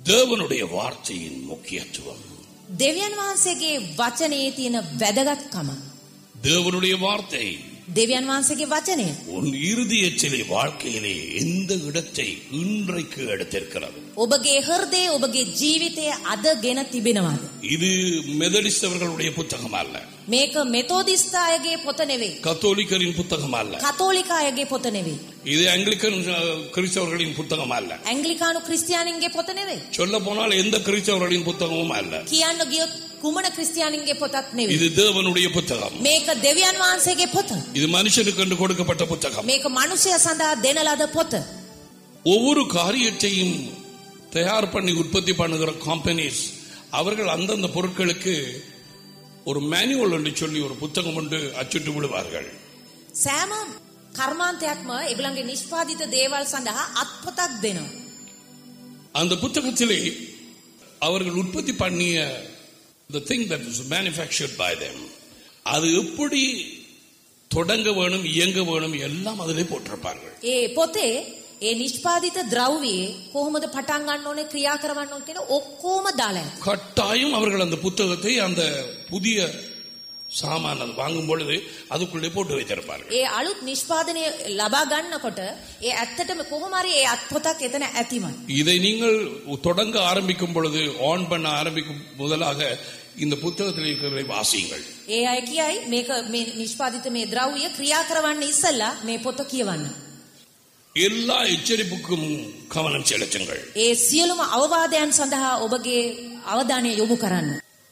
தேவனுடைய வார்த்தையின் முக்கியத்துவம் දෙවියන් වහන්සේගේ වචනයේ තියෙන වැදගත්කම. தேவனுடைய வார்த்தை දෙවියන් වහන්සේගේ වචනය. உன் இறுதியச்சிலை வாழ்க்கையிலே எந்த இடத்தை இன்றைக்கு எடுத்திருக்கிறது ඔබගේ හෘදේ ඔබගේ ජීවිතය අද ගෙන තිබෙනවාද. இது மெதடிஸ்தவர்களுடைய புத்தகம் அல்ல මේක මෙතෝදිස්ථායගේ පොත නෙවෙයි. கத்தோலிக்கரின் புத்தகம் அல்ல කතෝලිකායගේ පොත නෙවෙයි. இது ஆங்கிலிக்கன் அஹ், கிறிஸ்தவர்களின் புத்தகம் அல்ல ඇංගලිකානු ක්‍රිස්තියානින්ගේ පොත නෙවෙයි. சொல்ல போனால் எந்த கிறிஸ்தவர்களின் புத்தகமும் அல்ல කියන්න ගියොත් කුමන ක්‍රිස්තියානින්ගේ පොතක් නෙවෙයි. இது தேவனுடைய புத்தகம் මේක දෙවියන් වහන්සේගේ පොත. இது மனுஷனுக்கு என்று கொடுக்கப்பட்ட புத்தகம் මේක මනුෂ්‍ය සඳහා දෙන ලද පොත. ஒவ்வொரு காரியத்தையும் தயார் பண்ணி உற்பத்தி பண்ணுகிற கம்பெனிஸ் அவர்கள் அந்தந்த பொருட்களுக்கு ஒரு மேனுவல் என்று சொல்லி ஒரு புத்தகம் ஒன்று அச்சிட்டு விடுவார்கள் සෑම කර්මාන්තයක්ම ඒගොල්ලන්ගේ නිෂ්පාදිත දේවල් සඳහා අත්පොතක් දෙනවා. அந்த புத்தகத்திலே அவர்கள் உற்பத்தி பண்ணிய the thing that was manufactured by them அது எப்படி தொடங்க வேணும் இயங்க வேணும் எல்லாம் அதிலே போட்டிருப்பார்கள் ඒ පොතේ ඒ නිෂ්පාදිත ද්‍රව්‍යයේ කොහොමද පටන් ගන්න ඕනේ ක්‍රියා කරවන්න ඕනේ කියන ඔක්කොම දාලා ඇති. கட்டாயம் அவர்கள் அந்த புத்தகத்தை அந்த புதிய சாமான் அது வாங்கும் பொழுது அதுக்குள்ளே போட்டு வைத்திருப்பார்கள் ඒ අලුත් නිෂ්පාදනය ලබා ගන්නකොට ඒ ඇත්තටම කොහොම හරි ඒ අත්පොතක් එතන ඇතිමයි. இதை நீங்கள் தொடங்க ஆரம்பிக்கும் பொழுது ஆன் பண்ண ஆரம்பிக்கும் முதலாக இந்த புத்தகத்தில் இருக்கிறதை வாசியுங்கள் ඒ අය කියයි මේක මේ නිෂ්පාදිත මේ ද්‍රව්‍ය ක්‍රියා කරවන්න ඉස්සෙල්ලා මේ පොත කියවන්න. எல்லா எச்சரிப்புக்கும் கவனம் செலுத்துங்கள் ඒ සියලුම අවවාදයන් සඳහා ඔබගේ අවධානය යොමු කරන්න.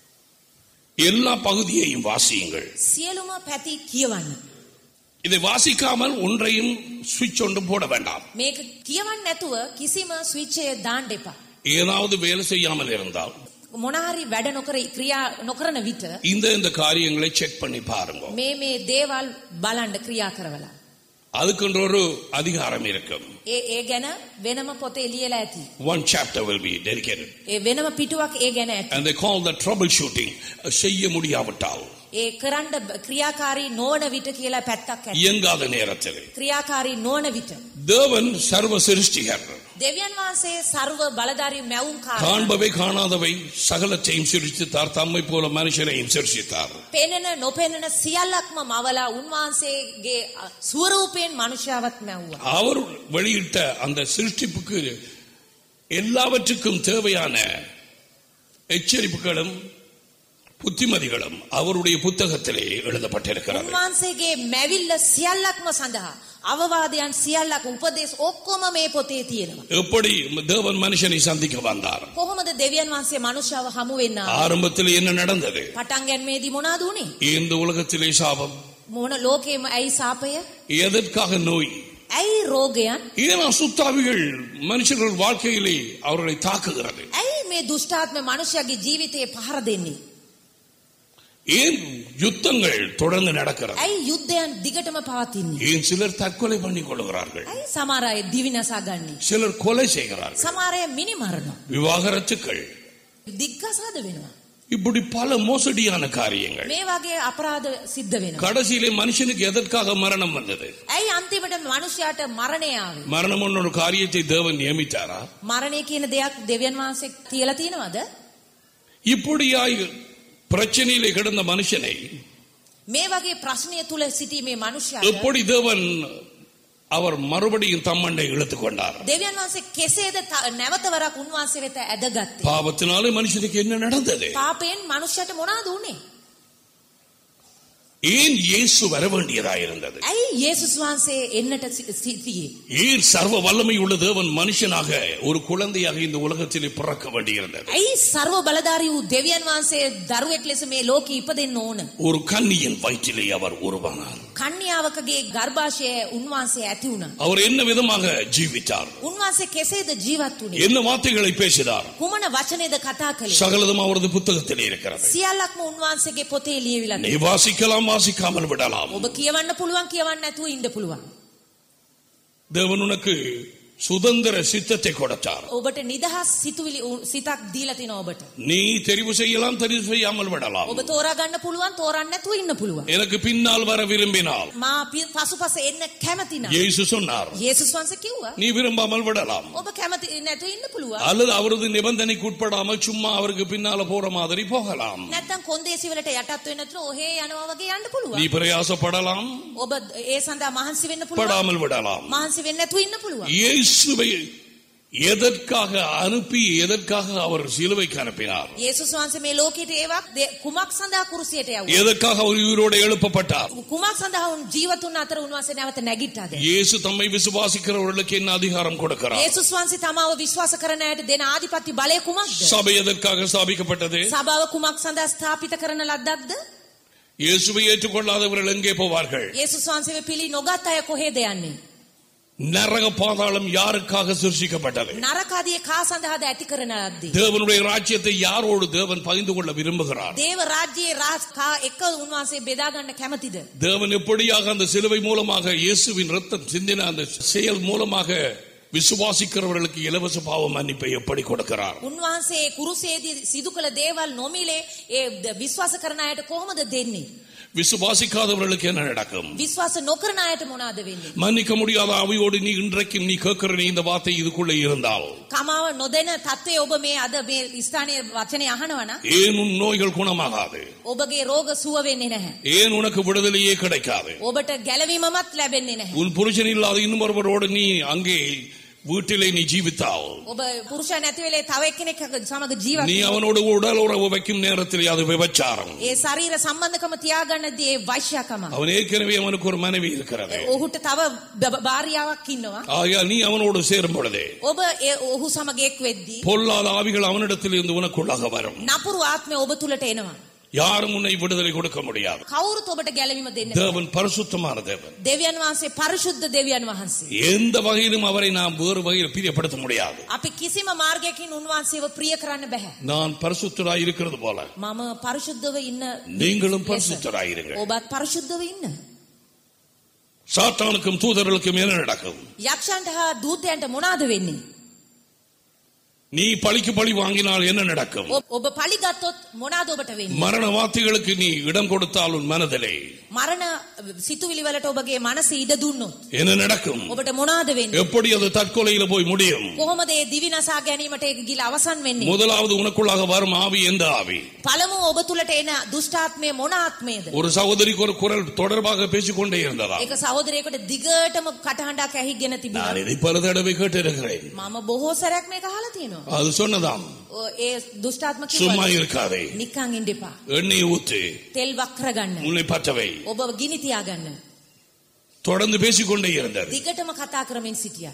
எல்லா பகுதியையும் வாசியுங்கள் සියලුම පැති කියවන්න. இதை வாசிக்காமல் ஒன்றையும் சுவிட்ச் ஒன்றும் போட வேண்டாம் මේක කියවන්න නැතුව කිසිම ස්විච්චය දාන්න එපා. ஏதாவது வேலை செய்யாமல் இருந்தால் මොනහරි වැඩ නොකර ක්‍රියා නොකරන විට இந்த இந்த காரியங்களை செக் பண்ணி பாருங்க මේ මේ දේවල් බලන්න ක්‍රියා කරවලා. அதுக்கென்று ஒரு அதிகாரம் இருக்கும் ඒ ඒ ගැන වෙනම පොතේ ලියලා ඇති. one chapter will be dedicated ඒ වෙනම පිටුවක් ඒ ගැන ඇති. and they call that troubleshooting செய்ய முடியாவிட்டால் ඒ කරන්න බ- ක්‍රියාකාරී නොවන විට කියලා පැත්තක් ඇති. இயங்காத நேரத்தில் ක්‍රියාකාරී නොවන විට. தேவன் சர்வ சிருஷ்டிகர் දෙවියන් වහන්සේ ਸਰව බලධාරී මැවුම් කාරය. காண்பவை காணாதவை சகலத்தையும் சிருஷ்டித்தார் தம்மை போல மனுஷனையும் சிருஷ்டித்தார் පෙනෙන නොපෙනෙන සියල්ලක්ම මවලා උන්වහන්සේගේ අ, ස්වරූපයෙන් මනුෂ්‍යාවත් මැව්වා. அவர் வெளியிட்ட அந்த சிருஷ்டிப்புக்கு எல்லாவற்றுக்கும் தேவையான எச்சரிப்புகளும் புத்திமதிகளும் அவருடைய புத்தகத்திலே எழுதப்பட்டிருக்கிறது උන්වහන්සේගේ මැවිල්ල සියල්ලක්ම සඳහා අවවාදයන් සියල්ලක් උපදේශ ඔක්කොම මේ පොතේ තියෙනවා. எப்படி தேவன் மனுஷனை சந்திக்க வந்தார் කොහොමද දෙවියන් වහන්සේ මනුෂ්‍යව හමු වෙන්න ஆரம்பத்தில் என்ன நடந்தது පටන් ගැන්මේදී මොනවද උනේ? இந்த உலகத்திலே சாபம் මොන ලෝකෙම ඇයි සාපය? எதற்காக நோய் ඇයි රෝගයන්? ஏன் அசுத்தாவிகள் மனுஷர்கள் வாழ்க்கையிலே அவர்களை தாக்குகிறது ඇයි මේ දුෂ්ටාත්ම මනුෂ්‍යගේ ජීවිතේ පහර දෙන්නේ? ஏன் யுத்தங்கள் தொடர்ந்து நடக்கிறது ඇයි යුද්ධයන් දිගටම පවතින්නේ? ஏன் சிலர் தற்கொலை பண்ணிக் கொள்கிறார்கள் ඇයි සමහර අය දිවිනසා ගන්නේ? சிலர் கொலை செய்கிறார்கள் සමහර අය මිනි මරනවා. விவாகரத்துக்கள் දිග්ගසාද වෙනවා. இப்படி பல மோசடியான காரியங்கள் මේ වගේ අපරාධ සිද්ධ වෙනවා. கடைசியிலே மனுஷனுக்கு எதற்காக மரணம் வந்தது ඇයි අන්තිමට මනුෂ්‍යයාට මරණය ආවේ? மரணம் ஒன்று ஒரு காரியத்தை தேவன் நியமித்தாரா මරණය කියන දෙයක් දෙවියන් වහන්සේ තියලා තියෙනවද? இப்படியாய் பிரச்சனையிலே கிடந்த மனுஷனை මේ වගේ ප්‍රශ්නය තුල සිටීමේ මනුෂ්‍යයාට எப்படி தேவன் அவர் மறுபடியும் தம்மண்டை இழுத்துக் கொண்டார் දෙවියන් වහන්සේ කෙසේද ත- නැවත වරක් උන්වහන්සේ වෙත ඇදගත්තේ? பாவத்தினாலே மனுஷனுக்கு என்ன நடந்தது පාපයෙන් මනුෂ්‍යයට මොනවද උනේ? ஏன் இயேசு வர வேண்டியதாயிருந்தது ඇයි යේසුස් වහන්සේ එන්නට සි- සිටියේ? ஏன் சர்வ வல்லமை உள்ள தேவன் மனுஷனாக ஒரு குழந்தையாக இந்த உலகத்திலே பிறக்க வேண்டியிருந்தது ඇයි ਸਰව බලධාරී වූ දෙවියන් වහන්සේ දරුවෙක් ලෙස මේ ලෝකෙ ඉපදෙන්න ඕන? ஒரு கன்னியின் வயிற்றிலே அவர் உருவானார் කන්‍යාවකගේ ගර්භාෂයේ උන්වහන්සේ ඇති වුණා. அவர் என்ன விதமாக ஜீவித்தார் උන්වහන්සේ කෙසේද ජීවත් වුණේ? என்ன வார்த்தைகளை பேசினார் කුමන වචනේද කතා කළේ? சகலதும் அவரது புத்தகத்திலே இருக்கிறது සියල්ලක්ම උන්වහන්සේගේ පොතේ ලියවිලා நீ வாசிக்கலாம் வாசிக்காமல் விடலாம் ඔබ කියවන්න පුළුවන් කියවන්න නැතුව ඉන්න පුළුවන්. தேவன் உனக்கு சுதந்திர சித்தத்தை கொடுத்தார் ඔබට නිදහස් සිතුවිලි උ- සිතක් දීලා තිනවා ඔබට. நீ தெரிவு செய்யலாம் தெரிவு செய்யாமல் விடலாம் ඔබ තෝරා ගන්න පුළුවන් තෝරන්න නැතුව ඉන්න පුළුවන්. எனக்கு பின்னால் வர விரும்பினால் මා පි- පසුපස එන්න කැමති නම් இயேசு சொன்னார் යේසුස් වහන්සේ කිව්වා நீ விரும்பாமல் விடலாம் ඔබ කැමති නැතුව ඉන්න පුළුවන්. அல்லது அவரது நிபந்தனைக்கு உட்படாமல் சும்மா அவருக்கு பின்னால போற மாதிரி போகலாம் නැත්තම් කොන්දේසි වලට යටත් වෙන්නේ නැතුව ඔහේ යනවා වගේ යන්න நீ පුළුවන්. பிரயாசப்படலாம் ඔබ ඒ සඳහා මහන්සි වෙන්න පුළුවන්. படாமல் விடலாம் මහන්සි වෙන්නේ නැතුව ඉන්න පුළුවන්. இயேசுவை எதற்காக அனுப்பி எதற்காக அவர் சிலுவைக்கு அனுப்பினார் යේසුස් වහන්සේ මේ ලෝකෙට ඒවක් දේ- කුමක් සඳහා කුරුසියට යවුවා? எதற்காக அவர் உயிரோடு எழுப்பப்பட்டார் කුමක් සඳහා උන් ජීවතුන් අතර උන්වහන්සේ නැවත නැගිට්ටාද? இயேசு தம்மை விசுவாசிக்கிறவர்களுக்கு என்ன அதிகாரம் கொடுக்கிறார் යේසුස් වහන්සේ තමාව විශ්වාස කරන අයට දෙන ආධිපත්‍ය බලය කුමක්ද? சபை எதற்காக ஸ்தாபிக்கப்பட்டது සභාව කුමක් සඳහා ස්ථාපිත කරන ලද්දක්ද? இயேசுவை ஏற்றுக்கொள்ளாதவர்கள் எங்கே போவார்கள் යේසුස් වහන්සේව පිළි නොගත් අය කොහෙද යන්නේ? நரக பாதாளம் யாருக்காக சிருஷ்டிக்கப்பட்டது නරකාදියේ කා සඳහාද ඇති කරන ලද්දේ? தேவனுடைய ராஜ்யத்தை யாரோடு தேவன் பகிர்ந்து கொள்ள விரும்புகிறார் දේව රාජ්‍යයේ රාජ් කා එක උන්වහන්සේ බෙදා ගන්න කැමතිද? தேவன் எப்படியாக அந்த சிலுவை மூலமாக இயேசுவின் ரத்தம் சிந்தின அந்த செயல் மூலமாக விசுவாசிக்கிறவர்களுக்கு இலவச பாவ மன்னிப்பை எப்படி கொடுக்கிறார் උන්වහන්සේ කුරුසේදී සිදු කළ දේවල් නොමිලේ ඒ ද- විශ්වාස කරන අයට කොහොමද දෙන්නේ? விசுவாசிக்காதவர்களுக்கு என்ன நடக்கும் විශ්වාස නොකරන අයට මොනවද වෙන්නේ? மன்னிக்க முடியாத அவையோடு நீ இன்றைக்கும் நீ கேட்கிற நீ இந்த வார்த்தை இதுக்குள்ள இருந்தால் කමාව නොදෙන தත්ත්වය ඔබ මේ අද මේ ස්ථානයේ වචනේ අහනවා නම් ஏன் உன் நோய்கள் குணமாகாது ඔබගේ රෝග සුව වෙන්නේ නැහැ. ஏன் உனக்கு விடுதலையே கிடைக்காது ඔබට ගැලවීමමත් ලැබෙන්නේ නැහැ. உன் புருஷன் இல்லாத இன்னும் ஒருவரோடு நீ அங்கே வீட்டிலே நீ ஜீவித்தால் ඔබ පුරුෂයා නැති වෙලේ තව එක්කෙනෙක් සමග ජීවත් நீ වෙනවා. அவனோடு உடல் உறவு வைக்கும் நேரத்திலே அது விபச்சாரம் ඒ ශරීර සම්බන්ධකම තියාගන්නදී ඒ වෛශ්‍යකම. அவன் ஏற்கனவே அவனுக்கு ஒரு மனைவி இருக்கிறது ඔහුට තව බ- භාර්යාවක් ඉන්නවා. ஆகையால் நீ அவனோடு சேரும் பொழுதே ඔබ ඒ ඔහු සමග එක් වෙද්දී பொல்லாத ஆவிகள் அவனிடத்தில் இருந்து உனக்குள்ளாக வரும் නපුරු ආත්මය ඔබ තුලට එනවා. யாரும் உன்னை விடுதலை கொடுக்க முடியாது කවුරුත් ඔබට ගැලවීම දෙන්නේ නැහැ. தேவன் பரிசுத்தமான தேவன் දෙවියන් වහන්සේ පරිශුද්ධ දෙවියන් වහන්සේ. எந்த வகையிலும் அவரை நாம் வேறு வகையில் பிரியப்படுத்த முடியாது අපි කිසිම මාර්ගයකින් උන්වහන්සේව ප්‍රිය කරන්න බෑ. நான் பரிசுத்தராய் இருக்கிறது போல මම පරිශුද්ධව ඉන්න நீங்களும் ලෙස பரிசுத்தராயிருங்கள் ඔබත් පරිශුද්ධව ඉන්න. சாத்தானுக்கும் தூதர்களுக்கும் என்ன நடக்கும் යක්ෂයන්ට හා දූතයන්ට මොනාද වෙන්නේ? நீ பழிக்கு பழி வாங்கினால் என்ன நடக்கும் ඔබ- ඔබ පලිගත්තොත් මොනාද ඔබට වෙන්නේ? மரண வார்த்தைகளுக்கு நீ இடம் கொடுத்தால் உன் மனதிலே මරණ සිතුවිලි වලට ඔබගේ මනස ඉඩ දුන්නොත් என்ன நடக்கும் ඔබට මොනාද වෙන්නේ? எப்படி அது தற்கொலையில போய் முடியும் කොහොමද ඒ දිවි නසා ගැනීමට ඒක ගිල අවසන් වෙන්නේ? முதலாவது உனக்குள்ளாக வரும் ஆவி எந்த ஆவி පළමුව ඔබ තුලට එන දුෂ්ටාත්මය මොන ආත්මයේද? ஒரு சகோதரிக்கு ஒரு குரல் தொடர்பாக பேசிக்கொண்டே இருந்ததா ඒක සහෝදරයෙකුට දිගටම කටහඬක් ඇහිගෙන තිබුණා. நான் இதை பல தடவை கேட்டிருக்கிறேன் මම බොහෝ සැරයක් මේක අහලා තියෙනවා. அது சொன்னதாம் ඔ- ඒ දුෂ්ටාත්ම சும்மா කිව්වා இருக்காதே නිකන් ඉන්න එපා. எண்ணெய் ஊத்து තෙල් වක් කරගන්න. உன்னை பற்றவை ඔබ ගිනි තියාගන්න. தொடர்ந்து பேசிக்கொண்டே இருந்தது දිගටම කතා කරමින් සිටියා.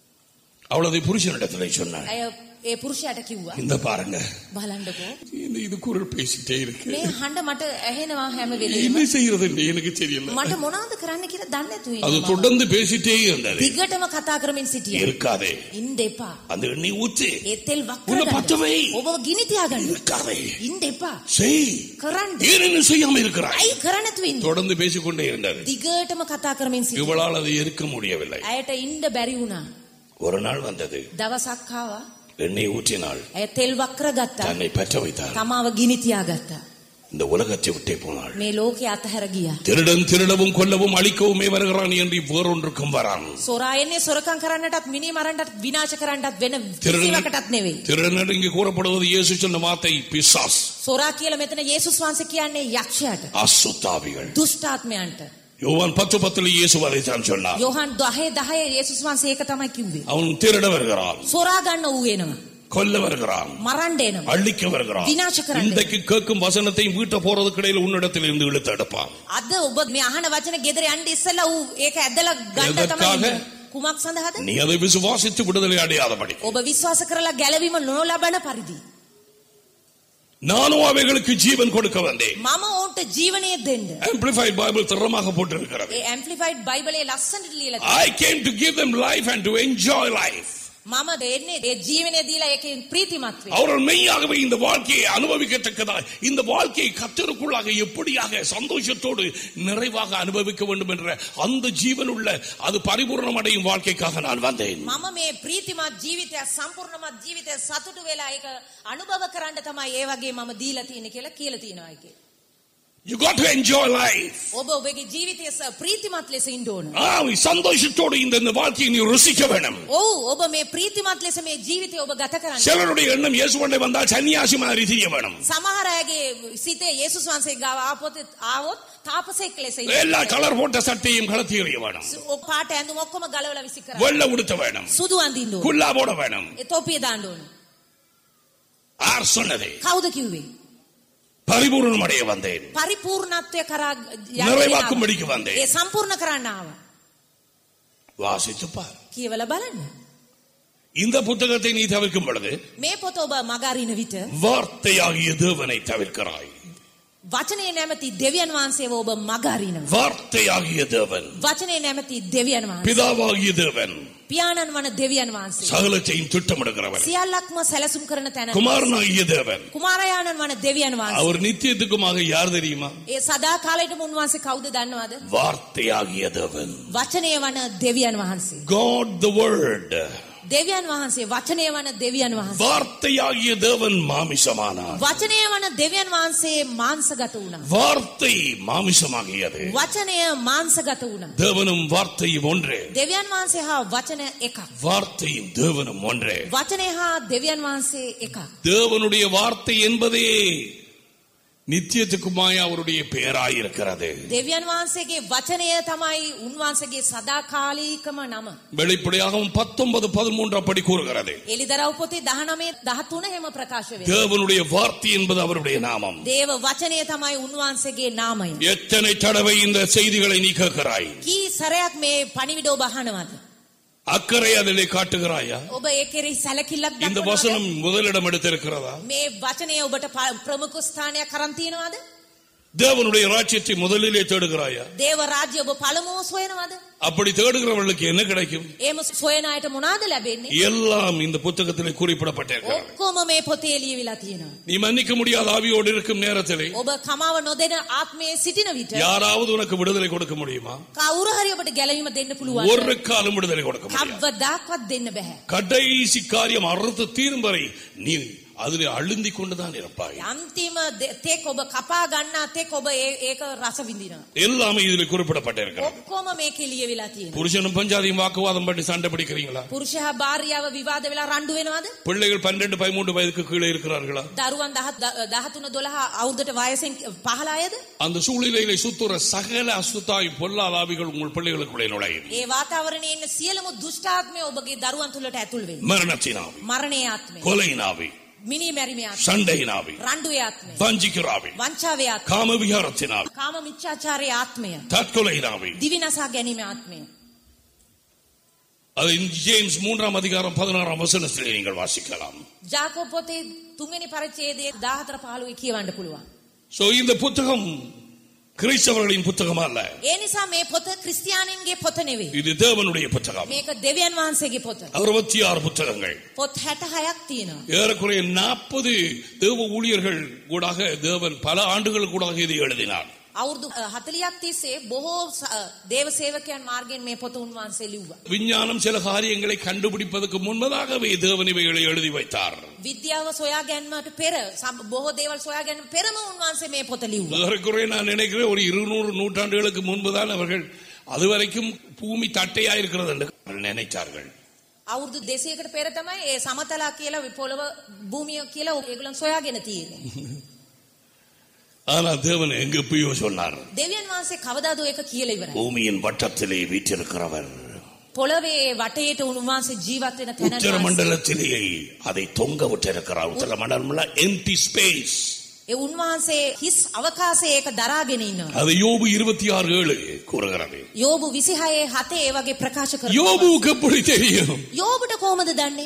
அவளதை புருஷனிடத்திலே சொன்னாள் ඇය ඒ පුරුෂයාට කිව්වා இந்த பாருங்க බලන්නකෝ இந்த இது குரல் பேசிட்டே இருக்கு මේ හඬ මට ඇහෙනවා හැම වෙලේම என்ன செய்யறது எனக்கு தெரியல මට මොනවද කරන්න කියලා දන්නේ නැතුව அது ඉන්නවා. தொடர்ந்து பேசிட்டே இருந்தது දිගටම කතා කරමින් සිටියා. இருக்காதே ඉන්න එපා. அந்த எண்ணெய் ஊத்து ඒ තෙල් වක් උන්න කරගන්න. පතවෙයි. ඔබව ගිනි තියාගන්න. இருக்காதே ඉන්න එපා. செய் කරන්න. ஏன் என்ன செய்யாம இருக்கிறாய் ඇයි කරන්න නැතුව ඉන්නේ? தொடர்ந்து பேசிக்கொண்டே இருந்தது දිගටම කතා කරමින් සිටියා. இவளால் அதை இருக்க முடியவில்லை ඇයට ඉන්න බැරි වුණා. ஒரு நாள் வந்தது දවසක් ආවා. எண்ணெய் ஊற்றினாள் ඇය තෙල් වක් කරගත්තා. தன்னை பற்ற வைத்தாள் තමාව ගිනි තියාගත්තා. இந்த உலகத்தை விட்டே போனாள் මේ ලෝකේ අතහැර ගියා. திருடன் திருடவும் கொல்லவும் அழிக்கவுமே வருகிறான் என்று வேறொன்றுக்கும் வரான் සොරා එන්නේ සොරකම් කරන්නටත් මිනි මරන්නටත් විනාශ කරන්නටත් වෙන திருடன் කිසිවකටත් නෙවෙයි. திருடன் இங்கு கூறப்படுவது இயேசு சொன்ன வார்த்தை பிசாஸ் සොරා කියලා මෙතන යේසුස් වහන්සේ කියන්නේ යක්ෂයාට. அசுத்தாவிகள் දුෂ්ටාත්මයන්ට. யோவான் பத்து பத்துல இயேசு அதைத்தான் சொன்னார் යොහන් 10 10 යේසුස් වහන්සේ ඒක තමයි කිව්වේ. அவன் திருட வருகிறான் සොරා ගන්න ඌ එනවා. கொல்ல வருகிறான் මරන්න එනවා. அழிக்க வருகிறான் විනාශ කරන්න. இன்றைக்கு கேட்கும் வசனத்தையும் வீட்ட போறதுக்கு இடையில உன்னிடத்தில் இருந்து இழுத்து எடுப்பான் අද ඔබ මේ අහන වචන ගෙදර යන්න ඉස්සෙල්ලා ඌ ඒක ඇදලා ගන්න තමයි එදත්කාග? ඉන්නේ. කුමක් සඳහාද? நீ அதை விசுவாசித்து விடுதலை அடையாதபடி ඔබ විශ්වාස කරලා ගැලවීම නොලබන පරිදි. நானும் அவைகளுக்கு ஜீவன் கொடுக்க வந்தேன் මම ඔවුන්ට ජීවනය දෙන්න. Amplified Bible திறமாக போட்டிருக்கிறது ඒ ඇම්ප්ලිෆයිඩ් බයිබලයේ ලස්සනට ලියලා I came to give them life and to enjoy life. මම දෙන්නේ ඒ ජීවනය දීලා ඒකෙන් ප්‍රීතිමත් වේ. அவர்கள் மெய்யாகவே இந்த வாழ்க்கையை அனுபவிக்கத்தக்கதா இந்த வாழ்க்கையை கத்தருக்குள்ளாக எப்படியாக சந்தோஷத்தோடு நிறைவாக அனுபவிக்க வேண்டும் என்ற அந்த ஜீவனுள்ள அது பரிபூர்ணம் அடையும் வாழ்க்கைக்காக நான் வந்தேன் මම මේ ප්‍රීතිමත් ජීවිතයක් සම්පූර්ණමත් ජීවිතයක් සතුටු වෙලා ඒක අනුභව කරන්න තමයි ඒ වගේ මම දීලා තියෙන්නේ කියලා කියලා තියෙනවා ඒකේ. You got to enjoy life. ඔබ ඔබගේ ජීවිතය ස- ප්‍රීතිමත් ලෙස ඉන්න ඕන. ஆ, சந்தோஷத்தோடு இந்த இந்த வாழ்க்கையை நீ ருசிக்க வேணும் ඔව් ඔබ මේ ප්‍රීතිමත් ලෙස මේ ජීවිතය ඔබ ගත කරන්න. சிலருடைய எண்ணம் இயேசுவண்டை வந்தால் சன்னியாசி மாதிரி செய்ய வேணும் සමහර අයගේ සිතේ යේසුස් වහන්සේ ගාව ආපොත් ආවොත් තාපසෙක් ලෙස ඉන්න. எல்லா கலர் போட்ட சட்டையும் கலத்தி எறிய வேணும் ඔ පාට ඇඳුම් ඔක්කොම ගලවලා විසි කරන්න. வெள்ளை உடுத்த வேணும் සුදු අඳින්න ඕන. குல்லா போட வேணும் ඒ තොපිය දාන්න ඕන. யார் சொன்னது කවුද කිව්වේ? பரிபூர்ணம் அடைய வந்தேன் පරිපූර්ණත්වය කරා යන්න நிறைவாக்கும்படிக்கு ආවා. வந்தேன் ඒ සම්පූර්ණ කරන්න ආවා. வாசித்து பார் කියවලා බලන්න. இந்த புத்தகத்தை நீ தவிர்க்கும் பொழுது මේ පොත ඔබ මගාරින විට வார்த்தையாகிய தேவனை தவிர்க்கிறாய் වචනය නැමැති දෙවියන් වහන්සේව ඔබ මගාරිනවා. வார்த்தையாகிய தேவன் වචනය නැමැති දෙවියන් වහන්සේ. பிதாவாகிய தேவன் පියාණන් වන දෙවියන් වහන්සේ. சகலத்தையும் திட்டமிடுகிறவர் සියල්ලක්ම සැලසුම් කරන තැන. குமாரனாகிய தேவன் කුමාරයාණන් වන දෙවියන් වහන්සේ. அவர் நித்தியத்துக்குமாக யார் தெரியுமா ඒ සදා කාලයටම උන්වහන්සේ කවුද දන්නවද? வார்த்தையாகிய தேவன் වචනය වන දෙවියන් වහන්සේ. God the word දෙවියන් වහන්සේ වචනය වන දෙවියන් වහන්සේ. வார்த்தையாகிய தேவன் மாமிசமானார் වචනය වන දෙවියන් වහන්සේ මාංශගත වුණා. வார்த்தை மாமிசமாகியது වචනය මාංශගත වුණා. தேவனும் வார்த்தையும் ஒன்றே දෙවියන් වහන්සේ හා වචනය එකක්. வார்த்தையும் தேவனும் ஒன்றே වචනය හා දෙවියන් වහන්සේ එකක්. தேவனுடைய வார்த்தை என்பதே நித்தியத்துக்குமாய் அவருடைய பெயராயிருக்கிறது දෙවියන් වහන්සේගේ වචනය තමයි උන්වහන්සේගේ සදාකාලීකම නම. வெளிப்படையாகவும் பத்தொன்பது பதிமூன்றாம் படி கூறுகிறது එලිදරව් පොතේ 19 13 හැම ප්‍රකාශ වෙනවා. தேவனுடைய வார்த்தை என்பது அவருடைய நாமம் දේව වචනය තමයි උන්වහන්සේගේ නාමය. எத்தனை தடவை இந்த செய்திகளை நீ கேட்கிறாய் කී සැරයක් මේ පණිවිඩ ඔබ අහනවද? அக்கறை அதிலே காட்டுகிறாயா ඔබ ඒ කෙරෙහි සැලකිල්ලක් இந்த දක්වනවද? வசனம் முதலிடம் எடுத்திருக்கிறதா මේ වචනය ඔබට ප- ප්‍රමුඛ ස්ථානයක් කරන් තියනවද? தேவனுடைய ராஜ்யத்தை முதலிலே தேடுகிறாயா දේව රාජ්‍ය ඔබ පළමුව සොයනවද? அப்படி தேடுகிறவர்களுக்கு என்ன கிடைக்கும் එහෙම සොයන අයට මොනවාද ලැබෙන්නේ? எல்லாம் இந்த புத்தகத்திலே குறிப்பிடப்பட்டிருக்கிறது ඔක්කොම මේ පොතේ ලියවිලා තියෙනවා. நீ மன்னிக்க முடியாத ஆவியோடு இருக்கும் நேரத்திலே ඔබ කමාව නොදෙන ආත්මයේ සිටින විට யாராவது உனக்கு விடுதலை கொடுக்க முடியுமா කවුරු හරි ඔබට ගැලවීම දෙන්න පුළුවන්. ஒரு காலம் விடுதலை கொடுக்க முடியாது කවදාවත් දෙන්න බෑ. கடைசி காரியம் அறுத்து தீரும் வரை நீ அதிலே அழுந்திக் கொண்டுதான் இருப்பாய் අන්තිම දෙ- තෙක් ඔබ කපා ගන්නා තෙක් ඔබ ඒ- ඒක රස විඳිනවා. எல்லாமே இதில் குறிப்பிடப்பட்டிருக்கிறது ඔක්කොම මේකේ ලියවිලා තියෙනවා. புருஷனும் பஞ்சாதியும் வாக்குவாதம் பண்ணி சண்டை பிடிக்கிறீங்களா පුරුෂ හා භාර්යාව විවාද වෙලා රණ්ඩු වෙනවද? பிள்ளைகள் பன்னெண்டு பதிமூன்று வயதுக்கு கீழே இருக்கிறார்களா දරුවන් 13 12 අවුරුද්දට වයසෙන් පහළ අයද? அந்த சூழ்நிலையிலே சுத்துற சகல அசுத்தாய் பொல்லாலாவிகள் உங்கள் பிள்ளைகளுக்குள்ளே நுழையும் ඒ වාතාවරණයේ ඉන්න සියලුම දුෂ්ටාත්මය ඔබගේ දරුවන් තුළට ඇතුල් වෙනවා. மரணத்தினாவி මරණයේ ආත්මය, கொலையினாவி මිනි මැරිමේ ආත්මය, சண்டையினாவி රණ්ඩුවේ ආත්මය, வஞ்சிக்கிறாவி වංචාවේ ආත්මය, காம விகாரத்தினாவி කාම මිච්ඡාචාරයේ ආත්මය, தற்கொலையினாவி දිවිනසා ගැනීමේ ආත්මය. அது ஜேம்ஸ் மூன்றாம் அதிகாரம் பதினாறாம் வசனத்திலே நீங்கள் வாசிக்கலாம் ජාකෝබ් පොතේ තුන්වෙනි පරිච්ඡේදයේ 14 15 කියවන්න පුළුවන්. சோ இந்த புத்தகம் கிறிஸ்தவர்களின் புத்தகம் அல்ல ඒ නිසා මේ පොත ක්‍රිස්තියානින්ගේ පොත නෙවෙයි. இது தேவனுடைய புத்தகம் මේක දෙවියන් වහන්සේගේ පොත. அறுபத்தி ஆறு புத்தகங்கள் පොත් 66ක් තියෙනවා. ஏறக்குறைய நாற்பது தேவ ஊழியர்கள் கூடாக தேவன் பல ஆண்டுகள் கூடாக இதை எழுதினார் අවුරුදු 40ක් තිස්සේ බොහෝ ස- දේව සේවකයන් මාර්ගයෙන් මේ පොත උන්වහන්සේ ලිව්වා. விஞ்ஞானம் சில காரியங்களை கண்டுபிடிப்பதற்கு முன்பதாகவே தேவன் இவைகளை எழுதி வைத்தார் විද්‍යාව සොයා ගැනීමට පෙර සම්- බොහෝ දේවල් සොයා ගැනීම පෙරම උන්වහන්සේ මේ පොත ලිව්වා. ஏறக்குறைய நான் நினைக்கிறேன் ஒரு இருநூறு நூற்றாண்டுகளுக்கு முன்புதான் அவர்கள் அதுவரைக்கும் பூமி தட்டையா இருக்கிறது என்று அவர்கள் நினைத்தார்கள் අවුරුදු 200කට පෙර තමයි ඒ සමතලා කියලා පොළව භූමිය කියලා ඒගොල්ලන් සොයාගෙන තියෙන්නේ. ஆனா தேவன் எங்க எப்பயோ சொன்னார் දෙවියන් වහන්සේ කවදාද ඒක කියලා ඉවරයි. பூமியின் வட்டத்திலே வீற்றிருக்கிறவர் පොළවේ වටේට උන්වහන්සේ ජීවත් වෙන තැන உத்தர වහන්සේ. மண்டலத்திலேயே அதை தொங்க விட்டிருக்கிறார் உத்தர மண்டலம் எம்டி ஸ்பேஸ் ඒ උන්වහන්සේ හිස් අවකාශයේ ඒක දරාගෙන ඉන්නවා. அது யோபு இருபத்தி ஆறு ஏழு கூறுகிறது යෝබු 26 7 ඒ වගේ ප්‍රකාශ කරනවා. யோபுவுக்கு எப்படி தெரியும் යෝබුට කොහොමද දන්නේ?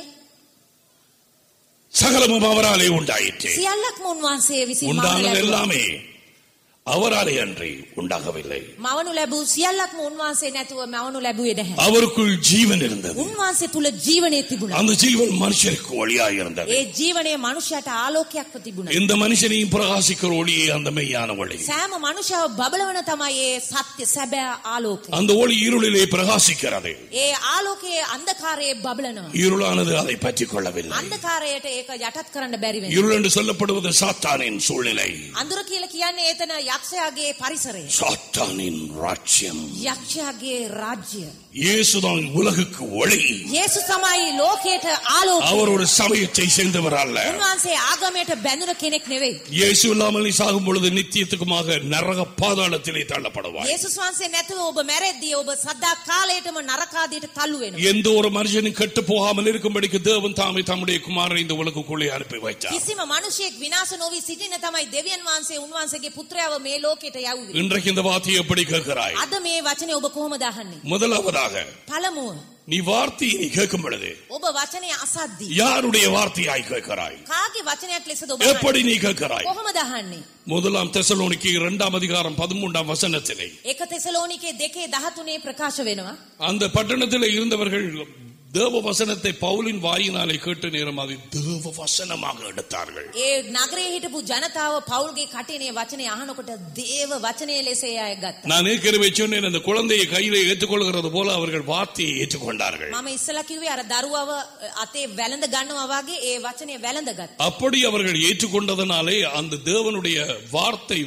சகலமும் அவராலே உண்டாயிற்று සියල්ලක්ම උන්වහන්සේ විසින් உண்டானது මානලැබුවා. எல்லாமே அவராலே அன்றி உண்டாகவில்லை මවනු ලැබූ සියල්ලක්ම උන්වහන්සේ නැතුව මවනු ලැබුවේ නැහැ. அவருக்குள் ஜீவன் இருந்தது උන්වහන්සේ තුල ජීවනය තිබුණා. அந்த ஜீவன் மனுஷருக்கு ஒளியாக இருந்தது ඒ ජීවනයේ මනුෂ්‍යයට ආලෝකයක්ව තිබුණා. இந்த மனுஷனையும் பிரகாசிக்கிற ஒளியே அந்த மெய்யான ஒளி සෑම මනුෂ්‍යව බබලවන තමයි ඒ සත්‍ය සැබෑ ආලෝකය. அந்த ஒளி இருளிலே பிரகாசிக்கிறது ඒ ආලෝකයේ අන්ධකාරයේ බබලනවා. இருளானது அதை பற்றிக் கொள்ளவில்லை අන්ධකාරයට ඒක යටත් කරන්න බැරි වෙනවා. இருள் என்று சொல்லப்படுவது சாத்தானின் சூழ்நிலை අඳුර කියලා කියන්නේ එතන යක්ෂයාගේ පරිසරය. சாத்தானின் ராஜ்யம் යක්ෂයාගේ රාජ්‍ය. இயேசுதான் உலகுக்கு ஒளி යේසු තමයි ලෝකයට ආලෝකය. அவர் ஒரு சமயத்தை சேர்ந்தவர் அல்ல උන්වහන්සේ ආගමයට බැඳුන කෙනෙක් නෙවෙයි. இயேசு இல்லாமல் நீ சாகும் பொழுது நித்தியத்துக்குமாக நரக பாதாளத்திலே தள்ளப்படுவாய் යේසුස් වහන්සේ නැතුව ඔබ මැරෙද්දී ඔබ සදා කාලයටම නරකාදියට තල්ලු වෙනවා. எந்த ஒரு மனுஷனும் கெட்டு போகாமல் இருக்கும்படிக்கு தேவன் தாமே தம்முடைய குமாரனை இந்த உலகுக்குள்ளே அனுப்பி வைத்தார் කිසිම මිනිසෙක් විනාශ නොවි සිටින තමයි දෙවියන් වහන්සේ උන්වහන්සේගේ පුත්‍රයාව මේ ලෝකයට යවුවේ. இன்றைக்கு இந்த வார்த்தையை எப்படி கேட்கிறாய் අද මේ වචනේ ඔබ කොහොමද අහන්නේ? முதலாவதாக පළමුව நீ வார்த்தையை நீ கேட்கும் பொழுது ඔබ වචනය අසද්දී யாருடைய வார்த்தையாய் கேட்கிறாய் කාගේ වචනයක් ලෙසද ඔබ எப்படி අහන්නේ? நீ கேட்கிறாய் කොහොමද අහන්නේ? முதலாம் தெசலோனிக்கு இரண்டாம் அதிகாரம் பதிமூன்றாம் வசனத்திலே එක තෙසලෝනිකේ දෙකේ 13 ප්‍රකාශ වෙනවා. அந்த பட்டணத்தில் இருந்தவர்கள் தேவ வசனத்தை பவுலின் வாயினாலே கேட்ட நேரம் அதை தேவ வசனமாக எடுத்தார்கள் ඒ නගරයේ හිටපු ජනතාව පවුල්ගේ කටිනේ වචනේ අහනකොට දේව වචනය ලෙස ඒ අය ගත්තා. நான் ஏற்கனவே சொன்னேன் அந்த குழந்தையை கையிலே ஏற்றுக்கொள்கிறது போல அவர்கள் வார்த்தையை ஏற்றுக்கொண்டார்கள் මම ඉස්සලා කිව්වේ අර දරුවව අතේ වැළඳ ගන්නවා වගේ ඒ වචනේ වැළඳ ගත්තා. அப்படி அவர்கள் ஏற்றுக்கொண்டதனாலே அந்த தேவனுடைய வார்த்தை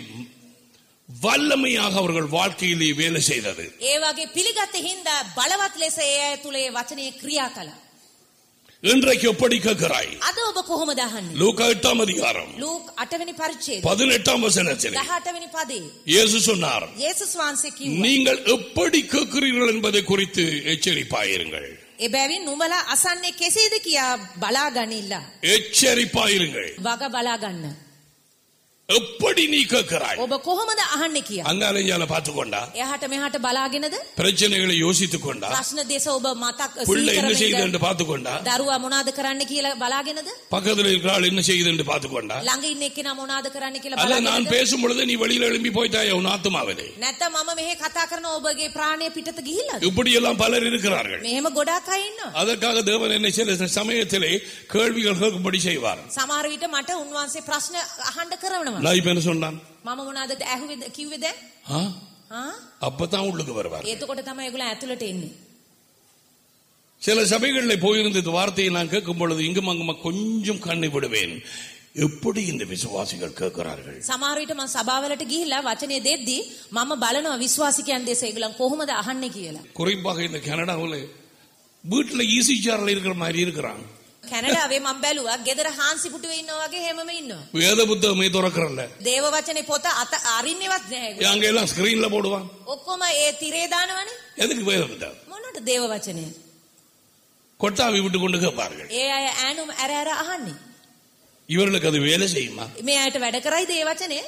வல்லமையாக அவர்கள் வாழ்க்கையிலே வேலை செய்தது ඒ වගේ පිළිගත්ත හින්දා බලවත් ලෙස ඒ අය තුල ඒ වචනේ ක්‍රියා කළා. இன்றைக்கு எப்படி கேட்கிறாய் අද ඔබ කොහොමද අහන්නේ? லூக்கா எட்டாம் அதிகாரம் ලූක් 8 වෙනි පරිච්ඡේදය பதினெட்டாம் வசனத்திலே 18 වෙනි පදේ இயேசு சொன்னார் යේසුස් වහන්සේ කිව්වා நீங்கள் எப்படி கேட்கிறீர்கள் என்பதை குறித்து எச்சரிப்பாயிருங்கள் එබැවින් නුඹලා අසන්නේ කෙසේද කියා බලා ගනිilla. எச்சரிப்பாயிருங்கள் වග බලා ගන්න. எப்படி நீ கேட்கிறாய் ඔබ කොහොමද අහන්නේ කියා. அங்காலைஞ்சால பார்த்து கொண்டா එහාට මෙහාට බලාගෙනද பிரச்சனைகளை யோசித்துக் கொண்டா ප්‍රශ්න දෙස ඔබ මතක් பிள்ளை සිහි என்ன කරන செய்யுது එක என்று பார்த்து கொண்டா දරුවා මොනවද කරන්න කියලා බලාගෙනද பக்கத்தில் இருக்கிறாள் என்ன செய்யுது என்று பார்த்து கொண்டா ළඟ ඉන්න එක්කෙනා මොනවද කරන්න කියලා அல்ல நான் බලාගෙනද பேசும் பொழுது நீ வெளியில எழும்பி போயிட்டாய் உன் ஆத்மாவிலே නැත්නම් මම මෙහෙ කතා කරන ඔබගේ ප්‍රාණය පිටත ගිහිල්ලාද இப்படி எல்லாம் பலர் இருக்கிறார்கள் මෙහෙම ගොඩාක් අය ඉන්නවා அதற்காக தேவன் என்ன சில சமயத்திலே கேள்விகள் கேட்கும்படி செய்வார் සමහර විට මට උන්වහන්සේ ප්‍රශ්න අහන්න කරනවා நான் இப்ப என்ன சொன்னான் මම මොනවද ඇහුවේද කිව්වේද ஆ? ආ அப்பதான் உள்ளுக்கு வருவார் එතකොට තමයි ඒගොල්ලෝ ඇතුළට එන්නේ சில சபைகளில் போயிருந்த இந்த வார்த்தையை நான் கேட்கும் பொழுது இங்கும் அங்குமா கொஞ்சம் கண்ணை விடுவேன் எப்படி இந்த விசுவாசிகள் கேட்கிறார்கள் සමහර විට මම සභාවලට ගිහිල්ලා වචනේ දෙද්දි මම බලනවා විශ්වාසිකයන් දෙස ඒගොල්ලන් කොහොමද අහන්නේ කියලා குறிப்பாக இந்த கனடாவில் வீட்டுல ஈசி சேர்ல இருக்கிற மாதிரி இருக்கிறான் කැනඩාවේ මම බැලුවා ගෙදර හාන්සි පුටුවේ ඉන්නවා වගේ හැමම ඉන්නවා வேத புத்தகமே திறக்கிறல்ல දේව වචනේ පොත අත අරින්නේවත් නැහැ ඒගොල්ලෝ. அங்க எல்லாம் ஸ்கிரீன்ல போடுவான் ඔක්කොම ඒ තිරේ දානවනේ எதுக்கு வேத புத்தகம் මොනට දේව වචනය கொட்டாவி விட்டு கொண்டு கேட்பார்கள் ඒ අය ඈනුම් ඇර ඇර අහන්නේ இவர்களுக்கு அது வேலை செய்யுமா මේ අයට වැඩ කරයිද ඒ වචනේ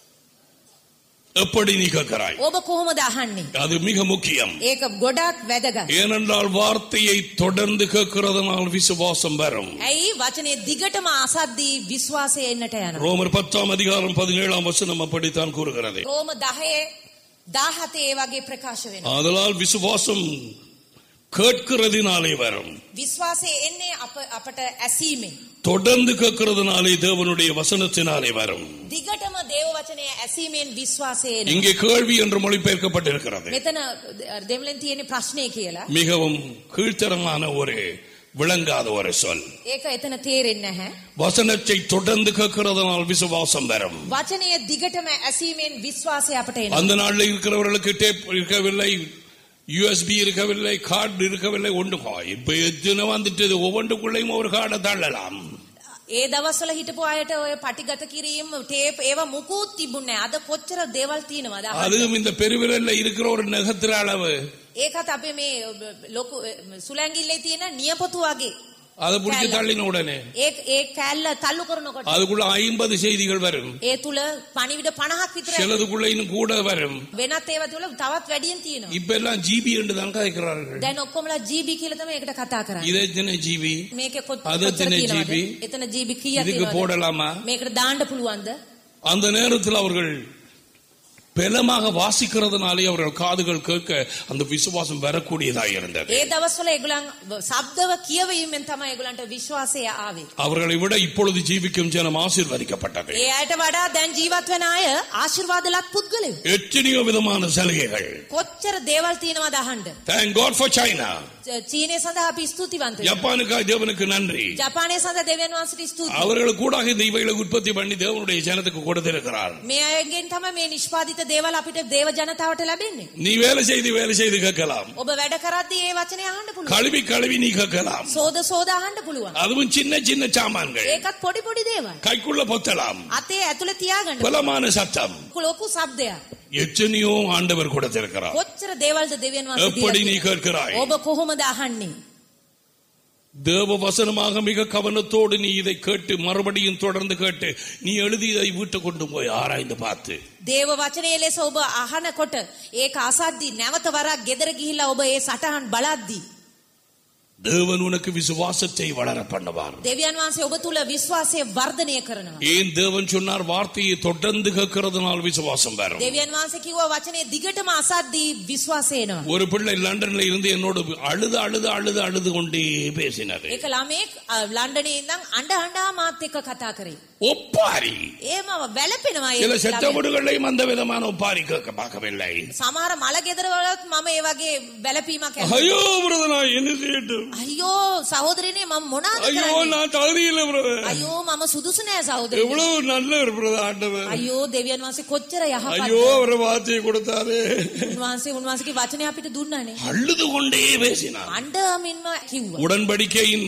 எப்படி நீ கேட்கிறாய் ඔබ කොහොමද අහන්නේ அது மிக முக்கியம் ඒක ගොඩාක් වැදගත් ஏனென்றால் வார்த்தையை தொடர்ந்து கேட்கிறதுனால் விசுவாசம் வரும் ඇයි වචනේ දිගටම අසද්දී විශ්වාසය එන්නට යනවා ரோமர் பத்தாம் அதிகாரம் பதினேழாம் வசனம் அப்படித்தான் கூறுகிறது රෝම 10 17 ඒ වගේ ප්‍රකාශ වෙනවා அதனால் விசுவாசம் கேட்கிறதினாலே வரும் විශ්වාසය එන්නේ අප අපට ඇසීමෙන් தொடர்ந்து கேட்கிறதுனாலே தேவனுடைய வசனத்தினாலே வரும் දිගටම දේව වචනය ඇසීමෙන් විශ්වාසය එනවා இங்கே கேள்வி என்று மொழிபெயர்க்கப்பட்டிருக்கிறது මෙතන දෙමළෙන් තියෙන ප්‍රශ්නය කියලා மிகவும் கீழ்த்தரமான ஒரு விளங்காத ஒரு சொல் ඒක එතන තේරෙන්නේ නැහැ வசனத்தை தொடர்ந்து கேட்கிறதுனால் விசுவாசம் வரும் වචනය දිගටම ඇසීමෙන් විශ්වාසය අපට එනවා அந்த நாளில் இருக்கிறவர்களுக்கு டேப் இருக்கவில்லை யூஎஸ்பி இருக்கவில்லை கார்டு இருக்கவில்லை ஒன்று இப்ப எத்தனை வந்துட்டு ஒவ்வொன்றுக்குள்ளேயும் ஒரு கார்டை தள்ளலாம் ඒ දවස්වල හිටපු අයට ඔය පටිගත කිරීම ටේප් ඒවා මුකුත් තිබුණේ නැහැ. අද කොච්චර දේවල් තියෙනවද? අහන්න. அதுவும் இந்த பெருவிரல்ல இருக்கிற ஒரு நகத்திர அளவு ඒකත් අපේ මේ ලොකු සුලැංගිල්ලේ තියෙන නියපොතු වගේ. அதை பிடிச்சி தள்ளின உடனே ඒ ඒ කෑල්ල තල්ලු කරනකොට அதுக்குள்ள ஐம்பது செய்திகள் வரும் ඒ තුල පණිවිඩ 50ක් විතර ඇති. சிலதுக்குள்ள இன்னும் கூட வரும் වෙනත් ඒවා තුල තවත් වැඩියෙන් තියෙනවා. இப்ப எல்லாம் ஜிபி என்று தான் கதைக்கிறார்கள் දැන් ඔක්කොමලා GB කියලා තමයි ඒකට කතා කරන්නේ. இது எத்தனை ஜிபி මේකේ කොත්- අද කොච්චර එතන තියෙනවද? GB? එතන GB කීයක් இதுக்கு තියෙනවද? போடலாமா මේකට දාන්න පුළුවන්ද? அந்த நேரத்தில் அவர்கள் பலமாக வாசிக்கிறதுனாலே அவர்கள் காதுகள் கேட்க அந்த விசுவாசம் வரக்கூடியதாக இருந்தது ඒ දවස්වල ඒගොල්ලන් ශබ්දව කියවීමෙන් තමයි ඒගොල්ලන්ට විශ්වාසය ආවේ. அவர்களை விட இப்பொழுது ஜீவிக்கும் ஜனம் ஆசீர்வதிக்கப்பட்டது ඒ අයට වඩා දැන් ජීවත් වෙන අය ආශිර්වාද ලත් පුද්ගලයෝ. எத்தனையோ விதமான சலுகைகள் කොච්චර දේවල් තියෙනවද අහන්න. Thank God for China. චීනය සඳහා අපි ස්තුතිවන්ත වෙනවා. ஜப்பானுக்காய் தேவனுக்கு நன்றி ජපානය සඳහා දෙවියන් වහන්සේට ස්තුතියි. அவர்களுக்கு கூட இந்த இவைகளை உற்பத்தி பண்ணி தேவனுடைய ஜனத்துக்கு கொடுத்திருக்கிறார் මේ අයගෙන් තමයි මේ නිෂ්පාදිත දේවල් අපිට දේව ජනතාවට ලැබෙන්නේ. நீ வேலை செய்து வேலை செய்து கேட்கலாம் ඔබ වැඩ කරද්දී ඒ වචනේ අහන්න පුළුවන්. கழுவி கழுவி நீ கேட்கலாம் සෝද සෝද අහන්න පුළුවන්. அதுவும் சின்ன சின்ன சாமான்கள் ඒකත් පොඩි පොඩි දේවල්. கைக்குள்ள பொத்தலாம் අතේ ඇතුලේ තියාගන්න. பலமான சத்தம் ලොකු සබ්දයක්. எத்தனையோ ஆண்டவர் கொடுத்திருக்கிறார் කොච්චර දේවල්ද දෙවියන් වහන්සේ எப்படி நீ දීලා கேட்கிறாய் තියෙන්නේ? ඔබ කොහොමද අහන්නේ? தேவ வசனமாக மிக கவனத்தோடு நீ இதை கேட்டு மறுபடியும் தொடர்ந்து கேட்டு நீ எழுதி இதை வீட்டை கொண்டு போய் ஆராய்ந்து பார்த்து දේව වචනයේ ලෙස ඔබ අහනකොට ඒක අසද්දී නැවත වරක් ගෙදර ගිහිල්ලා ඔබ ඒ සටහන් බලද්දී தேவன் உனக்கு விசுவாசத்தை வளர பண்ணுவார் දෙවියන් වහන්සේ ඔබ තුල විශ්වාසය වර්ධනය කරනවා. ஏன் தேவன் சொன்னார் வார்த்தையை தொடர்ந்து கேட்கறதுனால் விசுவாசம் வரும் දෙවියන් වහන්සේ කිව්වා වචනේ දිගටම අසද්දී විශ්වාසය එනවා. ஒரு பிள்ளை லண்டன்ல இருந்து என்னோடு அழுது அழுது அழுது அழுது கொண்டே பேசினது ඒක ළමෙක් අ, ලන්ඩනයේ ඉඳන් අඬ අඬා මාත් එක්ක කතා කරේ. ஒப்பாரி ඒම වැළපෙනවා ඒ சில செத்த ළමයා. வீடுகளையும் அந்த விதமான ஒப்பாரி கேட்க பார்க்கவில்லை සමහර මල ගෙදර වලත් මම ඒ වගේ වැළපීමක් ඇහුවා. ஐயோ பிரதர் நான் என்ன செய்யட்டும் අයියෝ සහෝදරනේ මම මොනවද ஐயோ කරන්නේ? நான் தகுதி இல்லை பிரதர் අයියෝ මම සුදුසු නෑ සහෝදරනේ. எவ்வளவு நல்லவர் பிரதர் ஆண்டவர் අයියෝ දෙවියන් වහන්සේ කොච්චර ஐயோ යහපත්ද. அவர் வார்த்தையை கொடுத்தாரு උන්වහන්සේ උන්වහන්සේගේ වචනේ අපිට දුන්නානේ. அழுது கொண்டே பேசினார் අඬමින්ම කිව්වා. உடன்படிக்கையின்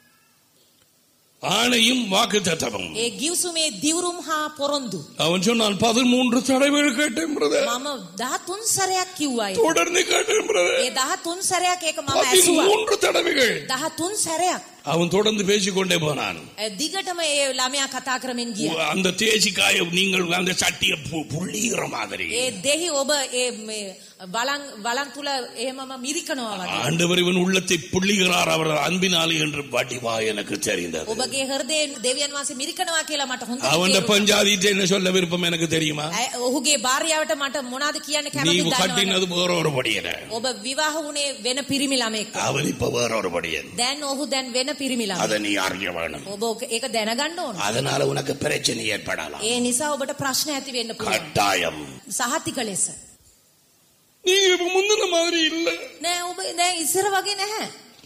ஆணையும் வாக்கு தத்தமும் ඒ ගිවිසුමේ දිවුරුම් හා පොරොන්දු. அவன் சொன்னான் பதிமூன்று தடவைகள் கேட்டேன் பிரதர் මම 13 සැරයක් කිව්වා ඒක. தொடர்ந்து கேட்டேன் பிரதர் ඒ 13 සැරයක් ඒක මම ඇසුවා. பதிமூன்று தடவைகள் 13 සැරයක්. அவன் தொடர்ந்து பேசிக்கொண்டே போனான் ඒ දිගටම ඒ ළමයා කතා කරමින් ගියා. அந்த தேசிக்காய நீங்கள் அந்த சட்டியை பு- புள்ளிகிற மாதிரி ඒ දෙහි ඔබ ඒ මේ බලන් බලන් තුල එහෙමම මිරිකනවා වගේ. ஆண்டவர் இவன் உள்ளத்தை புள்ளிகிறார் அவர் அன்பினாலே என்று வடிவா எனக்கு தெரிந்தது ඔබගේ හෘදයෙන් දෙවියන් වහන්සේ මිරිකනවා කියලා මට හොඳට அவன் තේරුණා. பஞ்சாதிட்டு என்ன சொல்ல விருப்பம் எனக்கு தெரியுமா ඇ- ඔහුගේ භාර්යාවට මට මොනවද කියන්න நீ කැමතිද දන්නවද? கட்டினது வேற ஒரு படியன ඔබ විවාහ වුණේ වෙන පිරිමි ළමෙක්. அவன் இப்ப வேற ஒரு படியன் දැන් ඔහු දැන් වෙන පිරිමි ළමෙක්. அதை நீ அறிய வேணும் ඔබ ඕක- ඒක දැනගන්න ඕන. அதனால உனக்கு பிரச்சனை ஏற்படலாம் ඒ නිසා ඔබට ප්‍රශ්න ඇති වෙන්න පුළුවන්. கட்டாயம் සහතික ලෙස. நீங்க இப்ப முந்தின மாதிரி இல்ல නෑ ඔබ දැන් ඉස්සර වගේ නැහැ.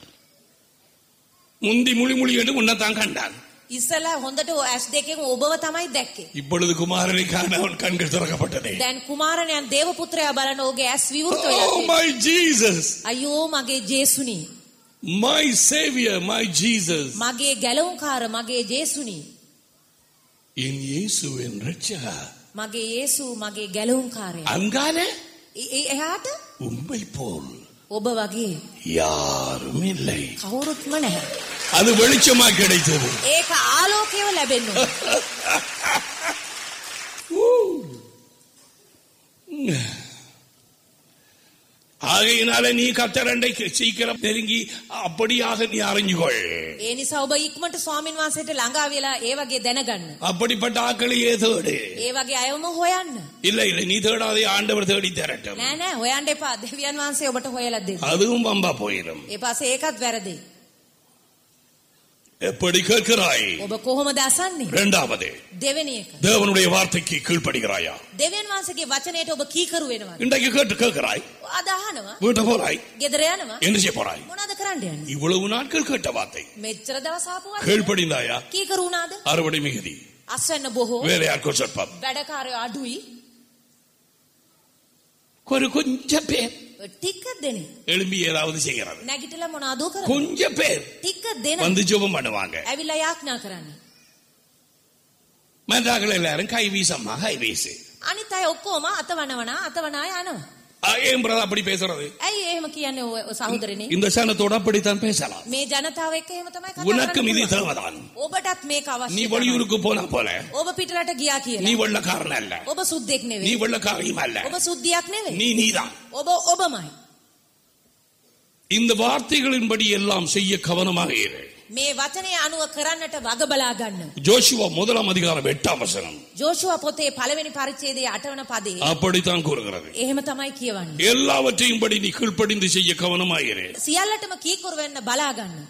முந்தி முழி முழி என்று உன்னைத்தான் கண்டான் ඉස්සලා හොඳට ඇස් දෙකෙන් ඔබව තමයි දැක්කේ. இப்பொழுது குமாரனை காண அவன் கண்கள் திறக்கப்பட்டதே දැන් කුමාරණයන් දේව පුත්‍රයා බලන ඔහුගේ ඇස් විවෘත වෙලා Oh තියෙනවා. my Jesus අයියෝ මගේ ජේසුනි. my savior my Jesus මගේ ගැලවුම්කාර මගේ ජේසුනි. என் இயேசுவின் ரட்சகா මගේ යේසු මගේ ගැලවුම්කාරය. அங்கால ඒ- ඒ- එහාට உண்மை போல் ඔබ වගේ யாரும் இல்லை කවුරුත්ම නැහැ. அது வெளிச்சமா கிடைத்தது ඒක ආලෝකයව ලැබෙන්න ඕන. ஆகையினால நீ கத்தரண்டை சீக்கிரம் நெருங்கி அப்படியாக நீ அறிஞ்சுகொள் ඒ නිසා ඔබ ඉක්මනට ස්වාමින් වහන්සේට ළඟා වෙලා ඒ වගේ දැනගන්න. அப்படிப்பட்ட ஆக்களையே தேடு ඒ වගේ අයවම හොයන්න. இல்ல இல்ல நீ தேடாதே ஆண்டவர் தேடி தரட்டும் නෑ නෑ හොයන්න එපා. දෙවියන් වහන්සේ ඔබට හොයලා දෙන්න. அதுவும் பம்பா போயிடும் ඒ පස්සේ ඒකත් වැරදි. எப்படி கேட்கிறாய் ඔබ කොහොමද අසන්නේ? இரண்டாவது දෙවෙනි එක. தேவனுடைய வார்த்தைக்கு கீழ்ப்படுகிறாயா දෙවියන් වහන්සේගේ වචනයට ඔබ කීකරු වෙනවද? இன்றைக்கு கேட்டு கேட்கிறாய் අද අහනවා. வீட்டை போறாய் ගෙදර යනවා. என்ன செய்ய போறாய் මොනවද කරන්න යන්නේ? இவ்வளவு நாட்கள் கேட்ட வார்த்தை මෙච්චර දවස් ආපු වචන. கீழ்ப்படிந்தாயா කීකරු වුණාද? அறுவடை மிகுதி අස්වැන්න බොහෝ. வேற யாருக்கும் சொற்பம் වැඩකාරයෝ අඩුයි. ஒரு கொஞ்சம் பேர் ටික දෙනෙ. எழும்பி ஏதாவது செய்கிறது නැගිටලා මොනවද කරන්නේ? கொஞ்சம் பேர் ටික දෙන. வந்து ஜெபம் பண்ணுவாங்க ඇවිල්ලා යාඥා කරන්නේ. மற்றாக்கள் எல்லாரும் கை வீசம்மா கை வீசு අනිත් අය ඔක්කොම අතවනවනා අතවනා යනවා. ஆ, ஏன் பிரதா அப்படி பேசுறது ඇයි එහෙම කියන්නේ ඔය ඔය සහෝදරනේ? இந்த சனத்தோட அப்படித்தான் பேசலாம் මේ ජනතාව එක්ක එහෙම තමයි කතා உனக்கும் இது කරන්නේ. தேவைதான் ඔබටත් මේක நீ අවශ්‍යයි. வெளியூருக்கு போனா போல ඔබ පිටරට ගියා நீ කියලා. வெள்ளக்காரன் அல்ல ඔබ සුද්දෙක් நீ නෙවෙයි. வெள்ளக்காரியும் அல்ல ඔබ සුද්ධියක් නෙවෙයි. நீ நீதான் ඔබ ඔබමයි. இந்த வார்த்தைகளின்படி எல்லாம் செய்ய கவனமாக இரு මේ වචනය අනුව කරන්නට වග බලා ගන්න. ஜோஷுவா முதலாம் அதிகாரம் எட்டாம் வசனம் ජෝෂුව පොතේ පළවෙනි පරිච්ඡේදයේ 8 වන පදේ அப்படித்தான் கூறுகிறது එහෙම තමයි කියවන්නේ. எல்லாவற்றையும் படி நீ கீழ்ப்படிந்து செய்ய கவனமாயிரு සියල්ලටම කීකරු වෙන්න බලා ගන්න.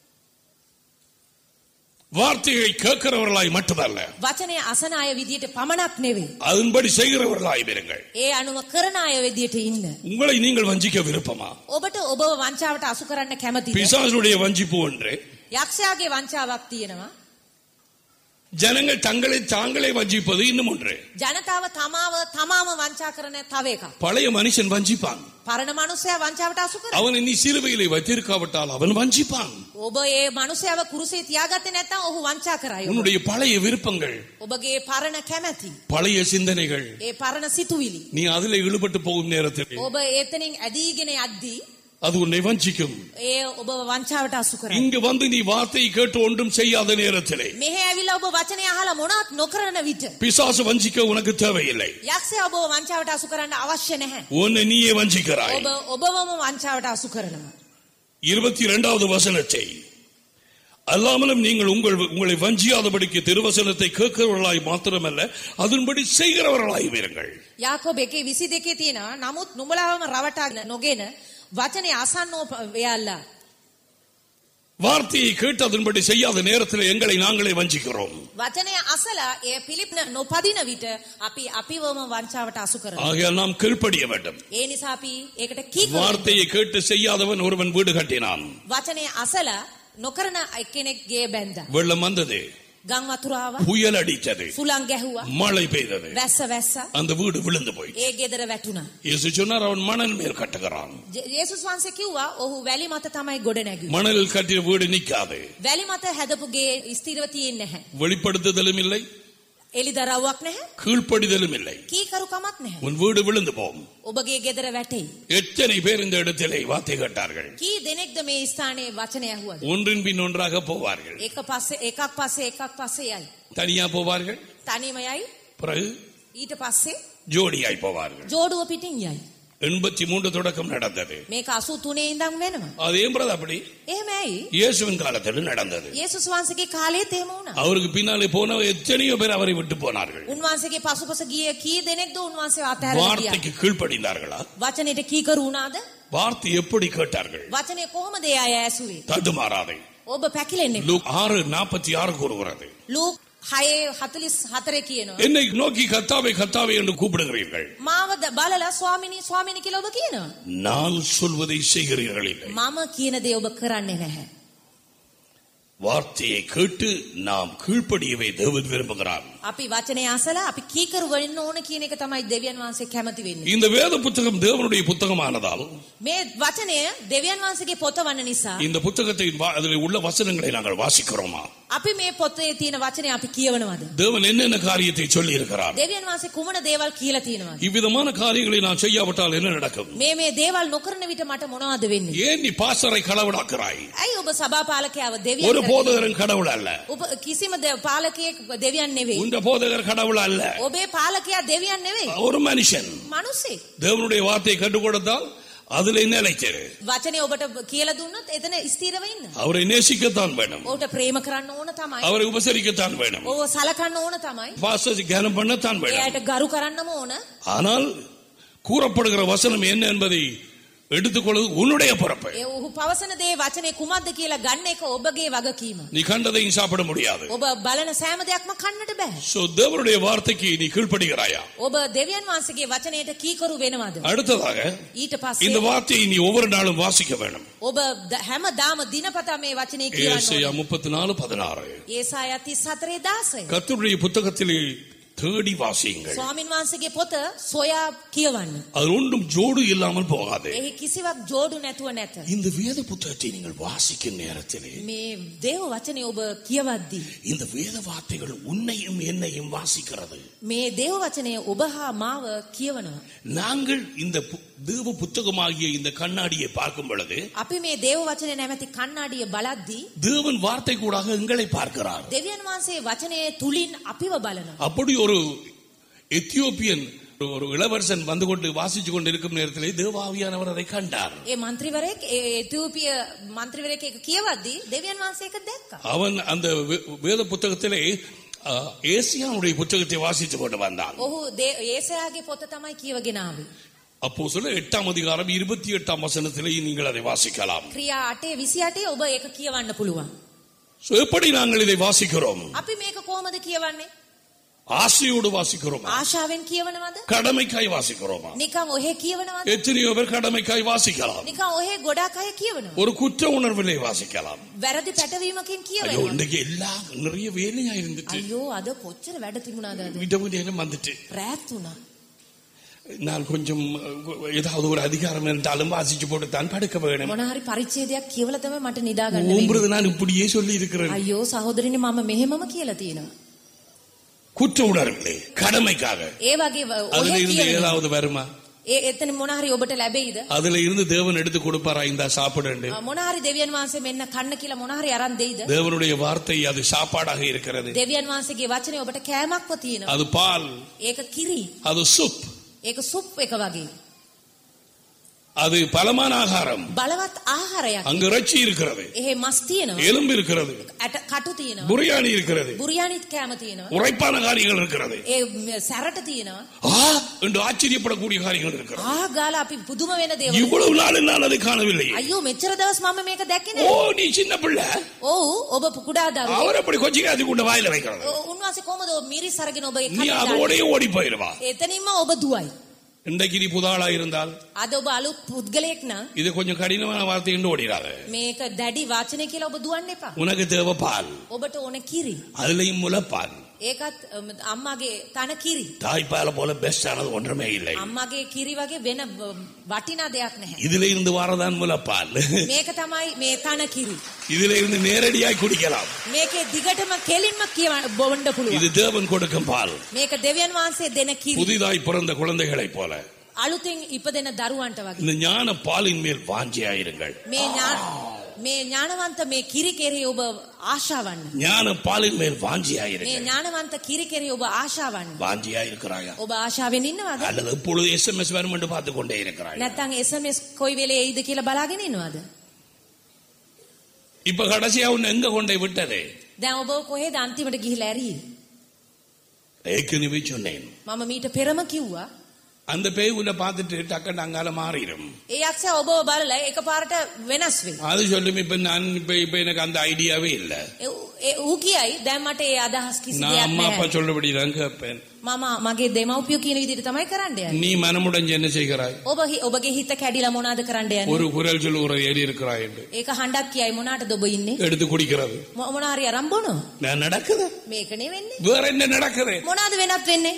வார்த்தையை கேட்கிறவர்களாய் மட்டுமல்ல වචනය අසන අය විදියට පමණක් නෙවෙයි. அதன்படி செய்கிறவர்களாய் இருங்கள் ඒ අනුව කරන අය විදියට ඉන්න. உங்களை நீங்கள் வஞ்சிக்க விருப்பமா ඔබට ඔබව වංචාවට අසු කරන්න කැමතිද? பிசாசுடைய வஞ்சிப்பு ஒன்று යක්ෂයාගේ වංචාවක් තියෙනවා. ஜனங்கள் தங்களை தாங்களே வஞ்சிப்பது இன்னும் ஒன்று ජනතාව තමාව තමාම වංචා කරන තව එකක්. பழைய மனுஷன் வஞ்சிப்பான் පරණ මනුස්සයා වංචාවට අසු කරනවා. அவனை நீ சிலுவையிலே வைத்திருக்காவிட்டால் அவன் வஞ்சிப்பான் ඔබ ඒ මනුස්සයාව කුරුසේ තියාගත්තේ නැත්නම් ඔහු වංචා කරයි. ඔබ. உன்னுடைய பழைய விருப்பங்கள் ඔබගේ පරණ කැමැති. பழைய சிந்தனைகள் ඒ පරණ සිතුවිලි. நீ அதில் இழுபட்டு போகும் நேரத்தில் ඔබ එතනින් ඇදීගෙන යද්දී அது உன்னை வஞ்சிக்கும் ඒ ඔබ වංචාවට අසු කරයි. இங்கு வந்து நீ வார்த்தையை கேட்டு ஒன்றும் செய்யாத நேரத்திலே මෙහෙ ඇවිල්ලා ඔබ වචනය අහලා මොනවත් නොකරන විට பிசாசு வஞ்சிக்க உனக்கு தேவையில்லை යක්ෂයා ඔබව වංචාවට අසු කරන්න අවශ්‍ය නැහැ. உன்னை நீயே வஞ்சிக்கிறாய் ඔබ ඔබවම වංචාවට අසු කරනවා. இருபத்தி இரண்டாவது வசனத்தை அல்லாமலும் நீங்கள் உங்கள் உங்களை வஞ்சியாதபடிக்கு திருவசனத்தை கேட்கிறவர்களாய் மாத்திரமல்ல அதன்படி செய்கிறவர்களாய் இருங்கள் යාකෝබ එකේ 22 තියෙනවා. නමුත් නුඹලාවම රවටා නොගෙන වචනේ අසන්නෝ වෙයල්ලා. வார்த்தையை கேட்டு அதன்படி செய்யாத நேரத்தில் எங்களை நாங்களே வஞ்சிக்கிறோம் වචනය අසලා එය පිළිප්න නොපදින විට අපි අපිවම වංචාවට අසු කරනවා. ஆகையால் நாம் கீழ்ப்படிய வேண்டும் ඒ නිසා අපි ඒකට කීකරු வார்த்தையை கேட்டு செய்யாதவன் ஒருவன் வீடு கட்டினான் වචනය අසලා නොකරන එක්කෙනෙක් ගේ බැන්දා. வெள்ளம் வந்தது ගම් වතුරාව புயல் அடித்தது සුළං ගැහුවා. மழை பெய்தது වැස්ස වැස්ස அந்த வீடு விழுந்து போய் ඒ ගෙදර වැටුණා. இயேசு சொன்னார் அவன் மணல் மேல் கட்டுகிறான் ජේ- යේසුස් වහන්සේ කිව්වා ඔහු වැලි මත තමයි ගොඩ නැගුවේ. மணலில் கட்டிய வீடு நிக்காது වැලි මත හැදපු ගේ ස්ථිරව තියෙන්නේ නැහැ. வெளிப்படுத்துதலும் இல்லை එලිදරව්වක් නැහැ. கீழ்ப்படிதலும் இல்லை කීකරුකමක් නැහැ. உன் வீடு விழுந்து போகும் ඔබගේ ගෙදර වැටෙයි. எத்தனை பேர் இந்த இடத்திலே வார்த்தை கேட்டார்கள் කී දෙනෙක්ද මේ ස්ථානයේ වචනය ඇහුවද? ஒன்றின் பின் ஒன்றாக போவார்கள் එක පස්සේ එකක් පස්සේ එකක් පස්සේ යයි. தனியா போவார்கள் තනියම යයි. பிறகு ඊට පස්සේ ஜோடியாய் போவார்கள் ජෝඩුව පිටින් යයි. எண்பத்தி மூன்று தொடக்கம் நடந்தது මේක 83 ඉඳන් වෙනවා. அது ஏம்பறது அப்படி එහෙම ඇයි? இயேசுவின் காலத்தில் நடந்தது යේසුස් වහන්සේගේ කාලයේත් එහෙම වුණා. அவருக்கு பின்னாலே போன எத்தனையோ பேர் அவரை விட்டு போனார்கள் උන්වහන්සේගේ පසුපස ගිය කී දෙනෙක්ද උන්වහන්සේ අතහැරලා ගියා. வார்த்தைக்கு கீழ்ப்படிந்தார்களா වචනෙට කීකරු වුණාද? வார்த்தை எப்படி கேட்டார்கள் වචනේ කොහොමද ඒ අය ඇසුවේ? தடுமாறாதை ඔබ පැකිලෙන්නේ. லூக் ஆறு நாற்பத்தி ஆறு கூறுகிறது ලූක් 6:44 කියනවා. என்னை நோக்கி கத்தாவை கத்தாவை என்று கூப்பிடுகிறீர்கள் මාව ද- බලලා ස්වාමිනී ස්වාමිනී කියලා ඔබ කියනවා. நான் சொல்வதை செய்கிறீர்கள் இல்லை මම කියන දේ ඔබ කරන්නේ නැහැ. வார்த்தையை கேட்டு நாம் கீழ்ப்படியவே தேவன் விரும்புகிறார் අපි වචනේ අසලා අපි කීකරු වෙන්න ඕන කියන එක තමයි දෙවියන් වහන්සේ කැමති වෙන්නේ. இந்த வேத புத்தகம் தேவனுடைய புத்தகமானதால் මේ වචනය දෙවියන් වහන්සේගේ පොත වන නිසා இந்த புத்தகத்தை வா- அதில் உள்ள வசனங்களை நாங்கள் வாசிக்கிறோமா අපි මේ පොතේ තියෙන වචනය අපි කියවනවද? தேவன் என்னென்ன காரியத்தை சொல்லி இருக்கிறார் දෙවියන් වහන්සේ කුමන දේවල් කියලා තියෙනවද? இவ்விதமான காரியங்களை நான் செய்யாவிட்டால் என்ன நடக்கும் මේ මේ දේවල් නොකරන විට මට මොනවද වෙන්නේ? ஏன் நீ பாசரை கடவுளாக்குறாய் ඇයි ඔබ සභාපාලකයාව ஒரு දෙවියන් போதகரன் கடவுள் அல்ல ඔබ කිසිම ද- පාලකයෙක් දෙවියන් නෙවෙයි. உந்த போதகர் கடவுள் அல்ல ඔබේ පාලකයා දෙවියන් නෙවෙයි. ஒரு மனுஷன் මිනිස්සෙක්. தேவனுடைய வார்த்தையை கற்றுக் கொடுத்தால் அதில் நிலைத்திரு වචනේ ඔබට කියලා දුන්නොත් එතන ස්ථිරව ඉන්න. அவரை நேசிக்கத்தான் வேணும் ඔහුට ප්‍රේම කරන්න ඕන තමයි. அவரை உபசரிக்கத்தான் வேணும் ඔහුව සලකන්න ඕන තමයි. பாஸ்டர் கனம் பண்ணத்தான் வேணும் එයාට ගරු කරන්නම ඕන. ஆனால் கூறப்படுகிற வசனம் என்ன என்பதை எடுத்துக்கொள்வது உன்னுடைய பொறுப்பு ඒ ඔහු පවසන දේ වචනේ කුමක්ද කියලා ගන්න එක ඔබගේ වගකීම. நீ கண்டதையும் சாப்பிட முடியாது ඔබ බලන සෑම දෙයක්ම කන්නට බෑ. சோ தேவனுடைய வார்த்தைக்கு நீ கீழ்ப்படுகிறாயா ඔබ දෙවියන් වහන්සේගේ වචනයට කීකරු වෙනවද? அடுத்ததாக ඊට இந்த පස්සේ வார்த்தையை நீ ஒவ்வொரு நாளும் வாசிக்க வேணும் ඔබ ද- හැමදාම දිනපතා මේ වචනේ කියවන්න ஏசாயா ඕනේ. முப்பத்தி நாலு பதினாறு ඒසායා 34 16. கர்த்தருடைய புத்தகத்திலே தேடி வாசியுங்கள் ස්වාමින් වහන්සේගේ පොත සොයා කියවන්න. அது ஒன்றும் ஜோடு இல்லாமல் போகாது එහි කිසිවක් ජෝඩු නැතුව නැත. இந்த வேத புத்தகத்தை நீங்கள் வாசிக்கும் நேரத்திலே මේ දේව වචනේ ඔබ කියවද්දී இந்த வேத வார்த்தைகள் உன்னையும் என்னையும் வாசிக்கிறது මේ දේව වචනය ඔබ හා මාව කියවනවා. நாங்கள் இந்த பு- தேவ புத்தகமாகிய இந்த கண்ணாடியை பார்க்கும் பொழுது අපි මේ දේව වචනේ නැමැති කණ්ණාඩිය බලද්දී தேவன் வார்த்தை கூடாக எங்களை பார்க்கிறார் දෙවියන් වහන්සේ වචනය තුලින් අපිව බලනවා. அப்படி ஒரு எத்தியோப்பியன் ஒரு இளவரசன் வந்து கொண்டு வாசிச்சு கொண்டு இருக்கும் நேரத்திலே தேவாவியானவர் அதை கண்டார் ඒ මන්ත්‍රීවරයෙක් ඒ එතියෝපිය මන්ත්‍රීවරයෙක් ඒක කියවද්දී දෙවියන් වහන්සේ ඒක දැක්කා. அவன் அந்த வே- வேத புத்தகத்திலே அஹ், ஏசியானுடைய புத்தகத்தை வாசித்து கொண்டு வந்தான் ඔහු දේ- ඒසයාගේ පොත තමයි කියවගෙන ආවේ. அப்போ சொல்ல எட்டாம் அதிகாரம் இருபத்தி எட்டாம் வசனத்திலே நீங்கள் அதை வாசிக்கலாம் ක්‍රියා 8 28 ඔබ ඒක කියවන්න පුළුවන්. So, எப்படி நாங்கள் இதை வாசிக்கிறோம் අපි මේක කොහොමද කියවන්නේ? ஆசையோடு வாசிக்கிறோமா ආශාවෙන් කියවනවද? கடமைக்காய் வாசிக்கிறோமா නිකන් ඔහෙ කියවනවද? எத்தனையோ பேர் கடமைக்காய் வாசிக்கலாம் නිකන් ඔහෙ ගොඩක් අය කියවනවා. ஒரு குற்ற உணர்விலே வாசிக்கலாம் වැරදි පැටවීමකින් ஐயோ කියවනවා. இன்னைக்கு எல்லாம் நிறைய வேலையா இருந்துட்டு අයියෝ අද කොච්චර වැඩ තිබුණාද අද? விட நேரம் வந்துட்டு රෑත් වුණා. நான் கொஞ்சம் அஹ், ஏதாவது ஒரு அதிகாரம் இருந்தாலும் வாசிச்சு போட்டு தான் படுக்க வேணும் මොන හරි පරිච්ඡේදයක් කියවලා තමයි මට නිදා ගන්න වෙන්නේ. மூன்றது நான் இப்படியே சொல்லி இருக்கிறேன் අයියෝ සහෝදරිනේ මම මෙහෙමම කියලා තියෙනවා. குற்ற உணர்விலே கடமைக்காக ඒ වගේ ව- அதுல ඔහෙ இருந்து කියනවා. ஏதாவது வருமா ඒ එතන මොන හරි ඔබට ලැබෙයිද? அதுல இருந்து தேவன் எடுத்து கொடுப்பாரா இந்த சாப்பிடு මොන හරි දෙවියන් වහන්සේ මෙන්න කන්න කියලා මොන හරි අරන් දෙයිද? தேவனுடைய வார்த்தை அது சாப்பாடாக இருக்கிறது දෙවියන් වහන්සේගේ වචනේ ඔබට කෑමක්ව තියෙනවා. அது பால் ඒක කිරි. அது சுப் ඒක සුප් එක වගේ. அது பலமான ஆகாரம் බලවත් ආහාරයක්. அங்கு இறைச்சி இருக்கிறது එහෙ මස් තියෙනවා. எலும்பு இருக்கிறது ඇට කටු තියෙනවා. புரியாணி இருக்கிறது බුරියානිත් කෑම තියෙනවා. உரைப்பான காரியங்கள் இருக்கிறது ඒ ම- සැරට තියෙනවා. ஆ என்று ஆச்சரியப்படக்கூடிய காரியங்கள் இருக்கிறது ආ ගාලා අපි පුදුම වෙන දේවල්. இவ்வளவு நாள் நான் அதை காணவில்லை අයියෝ මෙච්චර දවස් මම මේක දැක්කේ ஓ නෑ. நீ சின்ன பிள்ளை ඔව් ඔබ කුඩා දරුවෙක්. அவர் அப்படி கொஞ்சம் அது கொண்டு வாயில வைக்கிறது ඔ- උන්වහන්සේ කොහමද ඔබ මිරිස් අරගෙන ඔබ நீ அதோடய ஓடி போயிருவா එතනින්ම ඔබ දුවයි. இன்றைக்கு நீ புதாளா இருந்தால் අද ඔබ අලුත් පුද්ගලයෙක් නම් இது கொஞ்சம் கடினமான வார்த்தை என்று ஓடிடாத මේක දැඩි වාචනය කියලා ඔබ දුවන්න එපා. உனக்கு தேவை பால் ඔබට ඕන කිරි. அதுலயும் முளைப்பால் ඒකත් අම, අම්මාගේ තන කිරි. தாய்ப்பால போல பெஸ்ட் ஆனது ஒன்றுமே இல்லை අම්මාගේ කිරි වගේ වෙන ව- වටිනා දෙයක් නැහැ. இதுல இருந்து வாரதான் முளைப்பால் මේක තමයි මේ තන කිරි. இதுல இருந்து நேரடியாய் குடிக்கலாம் මේකේ දිගටම කෙලින්ම කියවන්න බොන්න இது පුළුවන්. தேவன் கொடுக்கும் பால் මේක දෙවියන් වහන්සේ දෙන කිරි. புதிதாய் பிறந்த குழந்தைகளைப் போல අලුතෙන් ඉපදෙන දරුවන්ට වගේ. இந்த ஞான பாலின் மேல் வாஞ்சியாயிருங்கள் මේ ඥාන මේ ඥානවන්ත මේ කිරි කෙරෙහි ඔබ ආශාවන්න. ஞான பாலின் மேல் මේ வாஞ்சியாயிருங்கள் ඥානවන්ත කිරි කෙරෙහි ඔබ ආශාවන්න. வாஞ்சியாயிருக்கிறாயா ඔබ ආශාවෙන් ඉන්නවද? அல்லது எப்பொழுது எஸ்எம்எஸ் வரும் என்று பார்த்து கொண்டே இருக்கிறாய் නැත්නම් SMS කොයි වෙලේ එයිද කියලා බලාගෙන ඉන්නවද? இப்ப கடைசியா உன்னை எங்க கொண்டே விட்டது දැන් ඔබ කොහෙද අන්තිමට ගිහිලා ඇරී? ஏற்கனவே சொன்னேன் මම මීට පෙරම කිව්වා அந்த பேய் உன்னை பார்த்துட்டு டக்குன்னு அங்கால மாறிடும் ඒ යක්ෂයා ඔබව බලලා එකපාරට වෙනස් වෙයි. அது சொல்லும் இப்ப நான் இப்ப இப்ப எனக்கு அந்த ஐடியாவே இல்ல ඒ ඌ- ඒ ඌ කියයි දැන් මට ඒ අදහස් කිසි நான் දෙයක් அம்மா அப்பா නැහැ. சொல்லபடி தான் கேட்பேன் මම මගේ දෙමව්පියෝ කියන විදිහට තමයි කරන්න යන්නේ. நீ மனமுடைஞ்சு என்ன செய்கிறாய் ඔබ හි- ඔබගේ හිත කැඩිලා මොනවද කරන්න යන්නේ? ஒரு குரல் சொல்லுகிற ஏறி இருக்கிறாய் என்று ඒක හඬක් කියයි මොනාටද ඔබ ඉන්නේ? எடுத்து குடிக்கிறது මො- මොන හරි අරන් බොනවා. நான் நடக்குது මේකනේ වෙන්නේ. வேற என்ன நடக்குது මොනවද වෙනත් වෙන්නේ?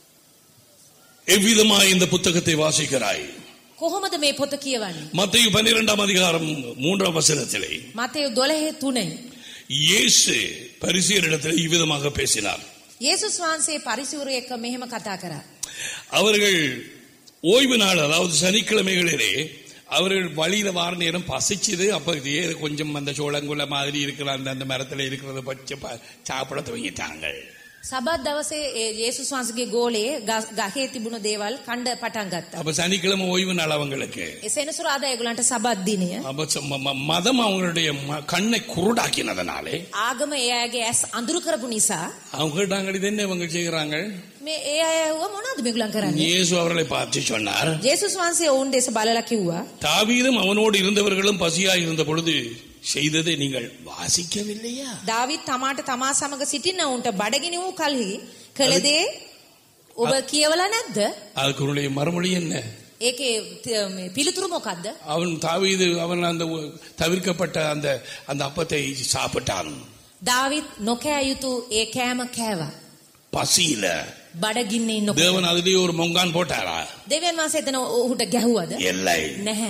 எவ்விதமாய் இந்த புத்தகத்தை வாசிக்கிறாய் කොහොමද මේ පොත කියවන්නේ? மத்திய பன்னிரெண்டாம் அதிகாரம் மூன்றாம் வசனத்திலே මතේ 12 3 இயேசு பரிசீலனிடத்தில் இவ்விதமாக பேசினார் යේසුස් වහන්සේ පරිසූරු එක්ක මෙහෙම කතා කරා. அவர்கள் ஓய்வு நாள் அதாவது சனிக்கிழமைகளிலே அவர்கள் வழியில வார நேரம் பசிச்சுது அப்ப இதே கொஞ்சம் அந்த சோளங்குள்ள மாதிரி இருக்கிற அந்த அந்த மரத்துல இருக்கிறத பச்சை ப- சாப்பிட துவங்கிட்டாங்க සබත් දවසේ ඒ යේසුස් වහන්සේගේ ගෝලයේ ගස්- ගහේ තිබුණු දේවල් කණ්ඩ පටන් ගත්තා. அப்ப சனிக்கிழமை ஓய்வு நாள் அவங்களுக்கு ඒ සෙනසුරාදා ඒගොල්ලන්ට සබත් දිනය. அப்ப ச- ம- ம- மதம் அவங்களுடைய ம- கண்ணை குருடாக்கினதுனாலே ආගම ඒ අයගේ ඇස් අඳුරු කරපු නිසා அவங்க கேட்டாங்க இது என்ன இவங்க செய்கிறாங்க මේ ඒ අය ඇහුවා මොනවද මේගොල්ලන් කරන්නේ? இயேசு அவர்களை பார்த்து சொன்னார் යේසුස් වහන්සේ ඔවුන් දෙස බලලා කිව්වා தாவீதும் அவனோடு இருந்தவர்களும் பசியாய் இருந்த பொழுது செய்ததை நீங்கள் வாசிக்கவில்லையா දාවිත් තමාට තමා සමග සිටින උන්ට බඩගිනි වූ කලෙහි කළ දේ ඔබ කියවලා නැද්ද? அதுக்குடைய மறுமொழி என்ன ඒකේ ත- මේ පිළිතුරු මොකද්ද? அவன் தாவீது அவன் அந்த ஒ- தவிர்க்கப்பட்ட அந்த அந்த அப்பத்தை சாப்பிட்டான் දාවිත් නොකෑ යුතු ඒ කෑම කෑවා. பசியில බඩගින්නේ නොක. தேவன் அதுலயே ஒரு மொங்கான் போட்டாரா දෙවියන් වහන්සේ එතන ඔහුට ගැහුවද? இல்லை නැහැ.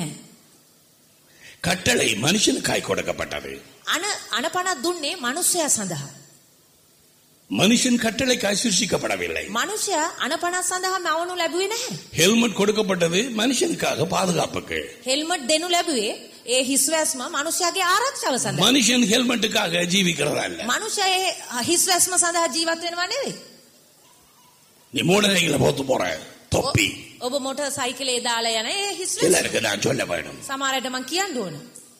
கட்டளை மனுஷனுக்காய் கொடுக்கப்பட்டது අන අනපනක් දුන්නේ මිනිසයා සඳහා. மனுஷன் கட்டளைக்காய் சிருஷிக்கப்படவில்லை මිනිසයා අනපනක් සඳහා මවනු ලැබුවේ නැහැ. ஹெல்மெட் கொடுக்கப்பட்டது மனுஷனுக்காக பாதுகாப்புக்கு හෙල්මට් දෙනු ලැබුවේ ඒ හිස්වැස්ම මිනිසයාගේ ආරක්ෂාව සඳහා. மனுஷன் ஹெல்மெட்டுக்காக ஜீவிக்கிறதா இல்ல මිනිසයා ඒ හිස්වැස්ම සඳහා ජීවත් වෙනව නෙවෙයි. நீ மூடனைகளை போத்து போற தொப்பி ඔබ මොටර් සයිකලේ දාලා යන ඒ හිස් වෙස්ස. சிலருக்கு நான் சொல்ல வேணும் සමහරට මං කියන්න ඕන.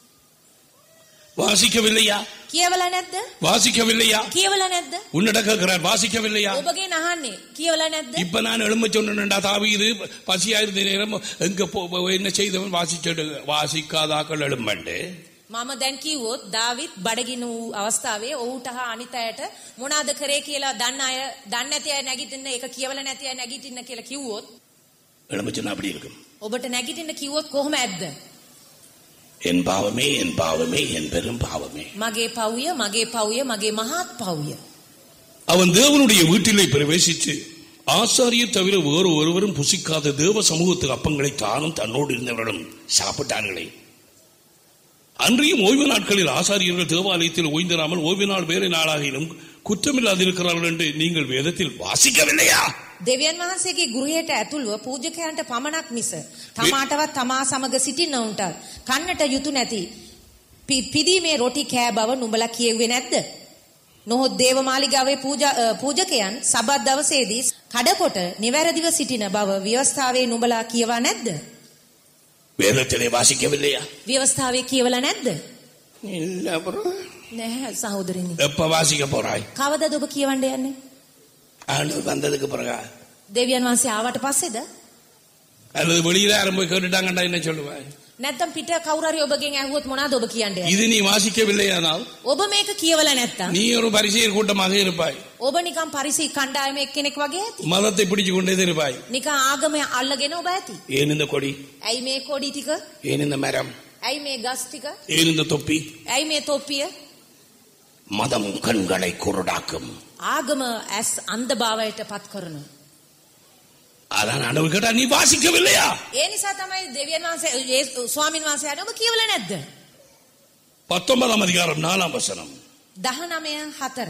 வாசிக்கவில்லையா කියවලා නැද්ද? வாசிக்கவில்லையா කියවලා නැද්ද? உன்னிட கேட்கிறார் வாசிக்கவில்லையா ඔබගේ අහන්නේ කියවලා නැද්ද? இப்ப நான் எழும்ப சொன்னா தாவீது பசியாயிருந்த நேரம் எங்க போ என்ன செய்தவன் வாசிச்செடு வாசிக்காதாக்கள் எழும்பண்டு මම දැන් කිව්වොත් දාවිත් බඩගිනු වූ අවස්ථාවේ ඔහුට හා අනිත් අයට මොනවාද කරේ කියලා දන්න අය දන්නේ නැති අය නැගිටින්න ඒක කියවලා නැති අය නැගිටින්න කියලා කිව්වොත් எழும்ப சொன்னா அப்படி இருக்கும் ඔබට නැගිටින්න කිව්වොත් කොහොම ඇද්ද? என் பாவமே என் பாவமே என் பெரும் பாவமே මගේ පව්ය මගේ පව්ය මගේ මහත් පව්ය. அவன் தேவனுடைய வீட்டிலே பிரவேசித்து ஆசாரியர் தவிர வேறு ஒருவரும் புசிக்காத தேவ சமூகத்து அப்பங்களை தானும் தன்னோடு இருந்தவர்களும் சாப்பிட்டார்களே அன்றியும் ஓய்வு நாட்களில் ஆசாரியர்கள் தேவாலயத்தில் ஓய்ந்திராமல் ஓய்வு நாள் வேறு நாளாகிலும் குற்றமில்லாதிருக்கிறார்கள் என்று நீங்கள் வேதத்தில் வாசிக்கவில்லையா දෙවියන් වහන්සේගේ ගෘහයට ඇතුළුව පූජකයන්ට පමණක් මිස තමාටවත් තමා සමග සිටින්නවුන්ට කන්නට යුතු නැති පි- පිදීමේ රොටි කෑ බව නුඹලා කියෙව්වේ නැද්ද? නොහොත් දේවමාලිගාවේ පූජා අ, පූජකයන් සබත් දවසේදී කඩකොට නිවැරදිව සිටින බව ව්‍යවස්ථාවේ නුඹලා කියවා නැද්ද? வேதத்திலே வாசிக்கவில்லையா ව්‍යවස්ථාවේ කියවලා නැද්ද? இல்ல bro. නැහැ සහෝදරනි. எப்ப வாசிக்க போறாய் කවදද ඔබ කියවන්න යන්නේ? ஆண்டவர் வந்ததுக்கு பிறகா දෙවියන් වහන්සේ ආවට පස්සේද? அல்லது வெளியில யாரும் போய் கேட்டுட்டாங்கடா என்ன சொல்லுவாய் නැත්තම් පිට කවුරු හරි ඔබගෙන් ඇහුවොත් මොනවද ඔබ කියන්නේ? இது நீ வாசிக்கவில்லையானால் ඔබ මේක කියවලා නැත්තම් நீ ஒரு பரிசெயர் கூட்டமாக இருப்பாய் ඔබ නිකන් පරිසි කණ්ඩායම එක්කෙනෙක් වගේ ඇති. மதத்தை பிடிச்சு கொண்டே இருப்பாய் නිකන් ආගම අල්ලගෙන ඔබ ඇති. ஏன் இந்த கொடி ඇයි මේ කොඩි ටික? ஏன் இந்த மரம் ඇයි මේ ගස් ටික? ஏன் இந்த தொப்பி ඇයි මේ තොප්පිය? மதம் கண்களை குருடாக்கும் ආගම ඇස් අන්ධභාවයට පත් කරන. அதான் அடவு கேட்டா நீ வாசிக்கவில்லையா ඒ නිසා තමයි දෙවියන් වහන්සේ යේසු- ස්වාමින් වහන්සේ ආනේ ඔබ කියවලා නැද්ද? பத்தொன்பதாம் அதிகாரம் நாலாம் வசனம் 19 4.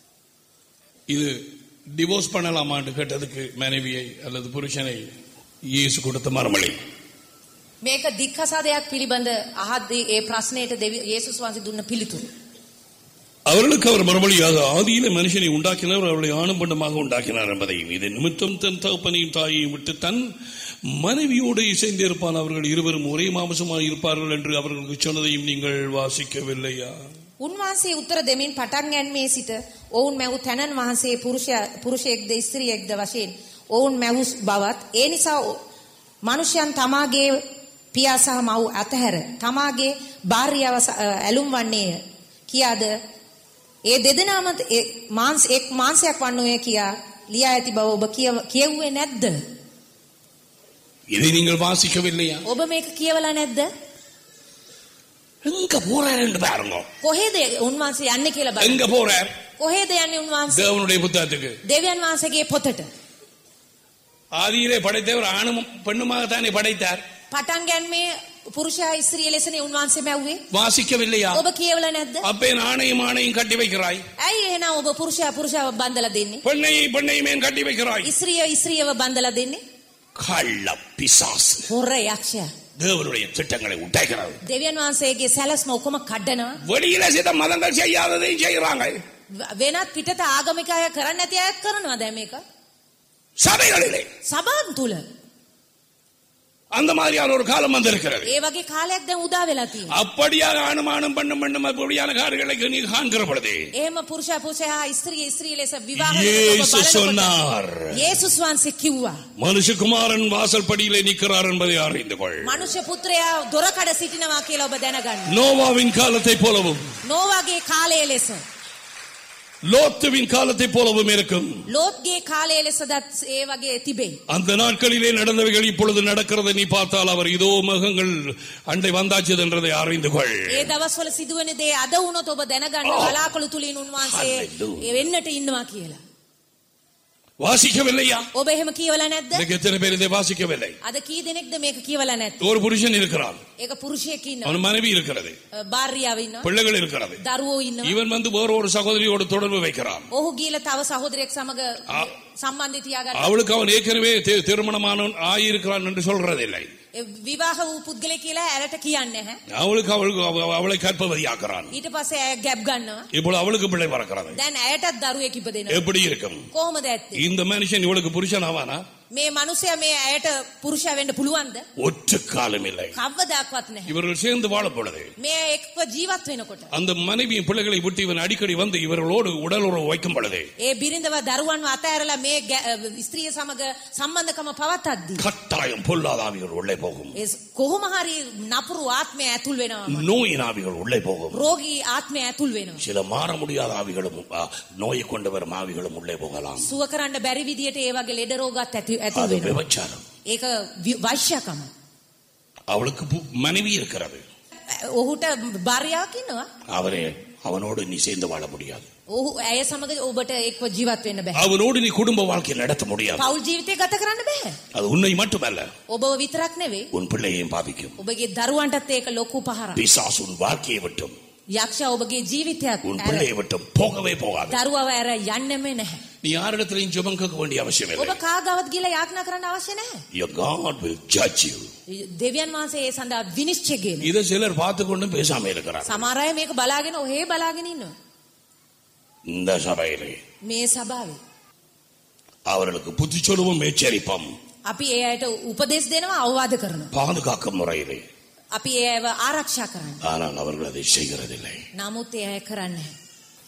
இது டிவோர்ஸ் பண்ணலாமான்னு கேட்டதுக்கு மனைவியை அல்லது புருஷனை இயேசு கொடுத்த மறுமொழி මේක දික්කසාදයක් පිළිබඳ අහද්දී ඒ ප්‍රශ්නයට දෙවි- යේසුස් වහන්සේ දුන්න පිළිතුරු. அவர்களுக்கு அவர் மறுமொழியாக ஆதியில மனுஷனை உண்டாக்கினார் அவர்களை ஆணும் பெண்ணுமாக உண்டாக்கினார் என்பதையும் இது நிமித்தம் தன் தகப்பனையும் தாயையும் விட்டு தன் மனைவியோடு இசைந்திருப்பான் அவர்கள் இருவரும் ஒரே மாமிசமாக இருப்பார்கள் என்று அவர்களுக்கு சொன்னதையும் நீங்கள் வாசிக்கவில்லையா උන්වහන්සේ උත්තර දෙමින් පටන් ගැන්මේ සිට ඔවුන් මැව් තැනන් වහන්සේ පුරුෂයා පුරුෂයෙක්ද ස්ත්‍රියෙක්ද වශයෙන් ඔවුන් මැව් බවත් ඒ නිසා ඔ- මනුෂ්‍යයන් තමාගේ පියා සහ මව් අතහැර තමාගේ භාර්යාව ස- අ, ඇලුම් වන්නේය කියාද ඒ දෙදෙනාම ඒ මාංශ එක් මාංශයක් වන්නෝය කියා ලියා ඇති බව ඔබ කියව- කියවුවේ නැද්ද இதை நீங்கள் வாசிக்கவில்லையா ඔබ මේක කියවලා නැද්ද எங்க போறார் என்று பாருங்க කොහෙද උන්වහන්සේ යන්නේ කියලා බලන්න எங்க போறார் කොහෙද යන්නේ උන්වහන්සේ தேவனுடைய புத்தகத்துக்கு දෙවියන් වහන්සේගේ පොතට ஆதியிலே படைத்தவர் ஆணும் பெண்ணுமாகத்தானே படைத்தார் පටන් ගැන්මේ පුරුෂයා ස්ත්‍රිය ලෙසනේ උන්වහන්සේ මැව්වේ. வாசிக்கவில்லையா ඔබ කියවලා නැද්ද? அப்பே ஆணையும் ஆணையும் கட்டி வைக்கிறாய் ඇයි එහෙනම් ඔබ පුරුෂයා පුරුෂයාව බන්දලා දෙන්නේ? பெண்ணையை பெண்ணையும் ஏன் கட்டி வைக்கிறாய் ස්ත්‍රිය ස්ත්‍රියව බන්දලා දෙන්නේ? கள்ள பிசாசு හොර යක්ෂයා. தேவனுடைய திட்டங்களை உடைக்கிறது දෙවියන් වහන්සේගේ සැලස්ම ඔක්කොම කඩනවා. வெளியில சில மதங்கள் செய்யாததையும் செய்யறாங்க ව- වෙනත් පිටත ආගමික අය කරන්නේ නැති අයත් කරනවා දැන් මේක. சபைகளிலே සබන් තුල. அந்த மாதிரியான ஒரு காலம் வந்திருக்கிறது ඒ වගේ කාලයක් දැන් උදා වෙලා තියෙනවා. அப்படியாக ஆணுமானும் பெண்ணும் பெண்ணும் அப்படியான காரியங்களை நீ காண்கிற பொழுது එහෙම පුරුෂයා පුරුෂයා හා ස්ත්‍රිය ස්ත්‍රිය ලෙස විවාහ වෙනකොට ඔබ இயேசு බලනකොට சொன்னார் යේසුස් වහන්සේ කිව්වා மனுஷகுமாரன் வாசல் படியிலே நிற்கிறார் என்பதை அறிந்து கொள் මනුෂ්‍ය පුත්‍රයා දොරකඩ සිටිනවා කියලා ඔබ දැනගන්න. நோவாவின் காலத்தை போலவும் නෝවාගේ කාලය ලෙස லோத்துவின் காலத்தை போலவும் இருக்கும் ලෝත්ගේ කාලය ලෙසදත් ඒ වගේ තිබෙයි. அந்த நாட்களிலே நடந்தவைகள் இப்பொழுது நடக்கிறதை நீ பார்த்தால் அவர் இதோ மகங்கள் அண்டை வந்தாச்சு என்றதை அறிந்து கொள் ඒ දවස්වල සිදුවන දේ අද වුණොත් ඔබ දැනගන්න Oh. බලාකොළු තුලින් උන්වහන්සේ Hallelujah. ඒ වෙන්නට ඉන්නවා කියලා. வாசிக்கவில்லையா ඔබ එහෙම කියවලා නැද්ද? இன்னைக்கு எத்தனை பேர் இதை வாசிக்கவில்லை අද කී දෙනෙක්ද මේක කියවලා නැත්තේ? ஒரு புருஷன் இருக்கிறான் ඒක පුරුෂයෙක් ඉන්නවා. அவன் மனைவி இருக்கிறது භාර්යාව ඉන්නවා. பிள்ளைகள் இருக்கிறது දරුවෝ ඉන්නවා. இவன் வந்து வேற ஒரு சகோதரியோடு தொடர்பு வைக்கிறான் ඔහු ගිහලා තව සහෝදරයෙක් සමග Ah. සම්බන්ධය තියාගන්න. அவளுக்கு அவன் ஏற்கனவே தி- திருமணமானவன் ஆயிருக்கிறான் என்று சொல்றதில்லை ඒ විවාහ වූ පුද්ගලයෙක් කියලා ඇරට කියන්නේ නැහැ. அவளுக்கு அவளுக்கு அவ- அவளை கற்பவதியாக்குறான் ඊට පස්සේ ඇය ගැබ් ගන්නවා. இப்பொழுது அவளுக்கு பிள்ளை பறக்கிறது දැන් ඇයටත් දරුවෙක් ඉපදෙනවා. எப்படி இருக்கும் කොහොමද ඇත්තේ? இந்த மனுஷன் இவளுக்கு புருஷன் ஆவானா මේ මනුස්සයා මේ ඇයට පුරුෂයා වෙන්න පුළුවන්ද? ஒற்று காலம் இல்லை කවදාවත් නැහැ. இவர்கள் சேர்ந்து வாழ பொழுது මේ එක්ව ජීවත් වෙනකොට அந்த மனைவியின் பிள்ளைகளை விட்டு இவன் அடிக்கடி வந்து இவர்களோடு உடல் உறவு வைக்கும் பொழுது ඒ බිරිඳව දරුවන්ව අතහැරලා මේ ගැ- අ, ස්ත්‍රිය සමග සම්බන්ධකම පවත්ද්දී கட்டாயம் பொல்லாத ஆவிகள் உள்ளே போகும் ඒ කොහොම හරි නපුරු ආත්මය ඇතුල් වෙනවා. நோயின் ஆவிகள் உள்ளே போகும் රෝගී ආත්මය ඇතුල් වෙනවා. சில மாற முடியாத ஆவிகளும் ஆ, நோயை கொண்டு வரும் ஆவிகளும் உள்ளே போகலாம் සුව කරන්න බැරි විදියට ඒ වගේ ලෙඩ රෝගات ඇති ඇතුල් அது වෙනවා. விபச்சாரம் ඒක වි- වෛශ්‍යකම. அவளுக்கு பு- மனைவி இருக்கிறது ඔහුට භාර්යාවක් ඉන්නවා. அவரே அவனோடு நீ சேர்ந்து வாழ முடியாது ඔහු ඇය සමග ඔබට එක්ව ජීවත් වෙන්න බෑ. அவனோடு நீ குடும்ப வாழ்க்கை நடத்த முடியாது පෞල් ජීවිතය ගත කරන්න බෑ. அது உன்னை மட்டுமல்ல ඔබව විතරක් නෙවෙයි. உன் பிள்ளையையும் பாதிக்கும் ඔබගේ දරුවන්ටත් ඒක ලොකු පහරක්. பிசாசு உன் வாழ்க்கையை விட்டும் යක්ෂ ඔබගේ ජීවිතයත් உன் ඇර பிள்ளையை விட்டும் போகவே போகாது දරුවව ඇර යන්නෙම නැහැ. நீ யாரிடத்திலையும் ஜெபம் கேட்க வேண்டிய அவசியம் ඔබ இல்லை කාගවත් ගිල යාඥා කරන්න අවශ්‍ය නැහැ. Your God will judge you. දෙවියන් වහන්සේ ඒ සඳහා විනිශ්චය ගෙන. இதை சிலர் பார்த்து கொண்டும் பேசாம இருக்கிறார் සමහර අය මේක බලාගෙන ඔහේ බලාගෙන ඉන්නවා. இந்த சபையிலே මේ සභාවේ. அவர்களுக்கு புத்தி சொல்லவும் எச்சரிப்போம் අපි ඒ අයට උපදෙස් දෙනවා අවවාද කරනවා. பாதுகாக்கும் முறையிலே අපි ඒ අයව ආරක්ෂා කරන්න. ஆனால் அவர்கள் அதை செய்கிறதில்லை නමුත් ඒ අය කරන්නේ නැහැ.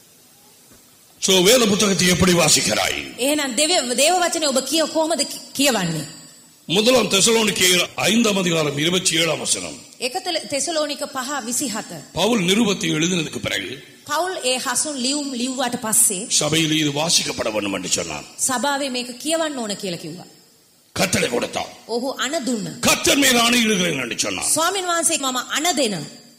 சோ வேத புத்தகத்தை எப்படி வாசிக்கிறாய் එහෙනම් දෙව දේව වචනේ ඔබ කිය කොහොමද කි- කියවන්නේ? முதலாம் தெசலோனிக்கேயர் ஐந்தாம் அதிகாரம் இருபத்தி ஏழாம் வசனம் එක තෙසලෝනික පහ 27. பவுல் நிருபத்தை எழுதினதுக்கு பிறகு පවුල් ඒ හසුන් ලියුම් ලිව්වට පස්සේ சபையில் இது வாசிக்கப்பட வேண்டும் என்று சொன்னான் සභාවේ මේක කියවන්න ඕන කියලා කිව්වා. கட்டளை கொடுத்தான் ඔහු අණ දුන්න. கத்தர் மீது ஆணையிடுகிறேன் என்று சொன்னான் ස්වාමීන් වහන්සේ මම අණ දෙන.